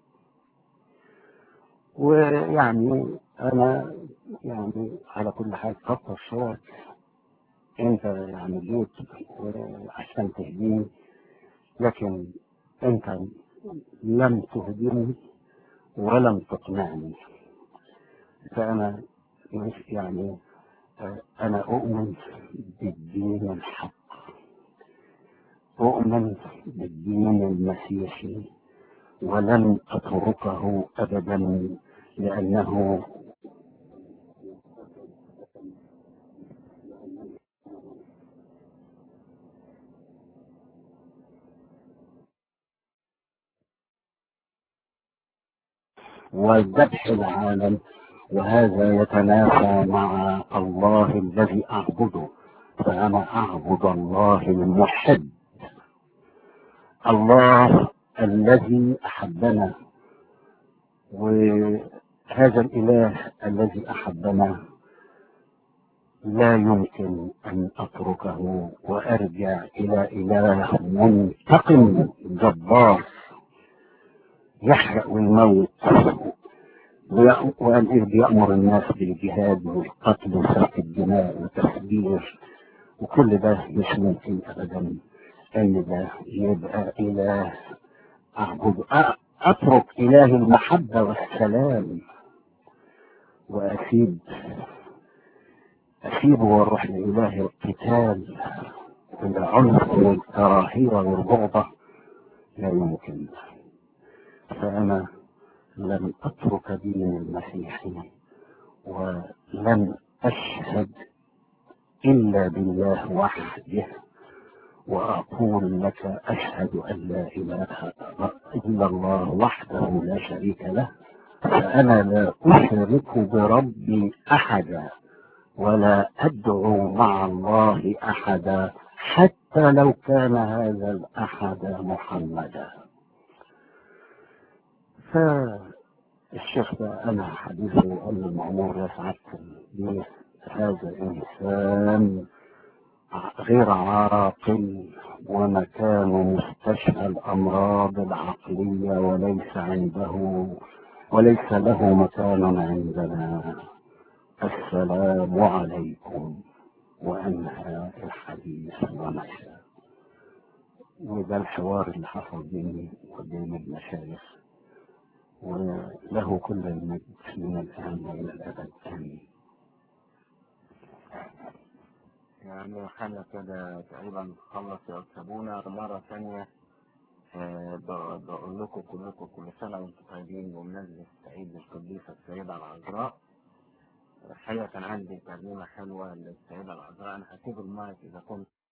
ويعني انا يعني على كل حال كتر خيرك انت يعني جيت عشان تهديني لكن انت لم تهدني ولم تقنعني فانا مش يعني انا اؤمن بالدين الحق اؤمن بالدين المسيحي ولن اتركه ابدا لانه وذبح العالم وهذا يتنافى مع الله الذي اعبده فانا اعبد الله المحب الله الذي احبنا وهذا الاله الذي احبنا لا يمكن ان اتركه وارجع الى اله منتقم جبار يحرق ويموت وقال إيه بيأمر الناس بالجهاد والقتل وسفك الدماء والتفجير وكل ده مش ممكن أبدا أن ده يبقى إله أعبد أترك إله المحبة والسلام وأسيب أسيبه وأروح لإله القتال والعنف والكراهية والبغضة لا يمكن فأنا لم أترك دين المسيحي ولم أشهد إلا بالله وحده وأقول لك أشهد أن لا إله إلا الله وحده لا شريك له فأنا لا أشرك بربي أحدا ولا أدعو مع الله أحدا حتى لو كان هذا الأحد محمدا فالشيخ ده أنا حديثه قال المأمور يا سعادة البيت هذا إنسان غير عاقل ومكانه مستشفى الأمراض العقلية وليس عنده وليس له مكان عندنا السلام عليكم وأنهى الحديث ومشى وده الحوار اللي حصل بيني وبين المشايخ وله كل المجد من الآن وإلى الأبد آمين يعني حاجة كده تقريبا خلص يا أبونا مرة ثانية آه، ب- بقول لكم كلكم كل سنة وانتم طيبين بمناسبة عيد القديسة السيدة العذراء الحقيقة كان عندي ترجمة حلوة للسيدة العذراء أنا هسيب المايك إذا كنت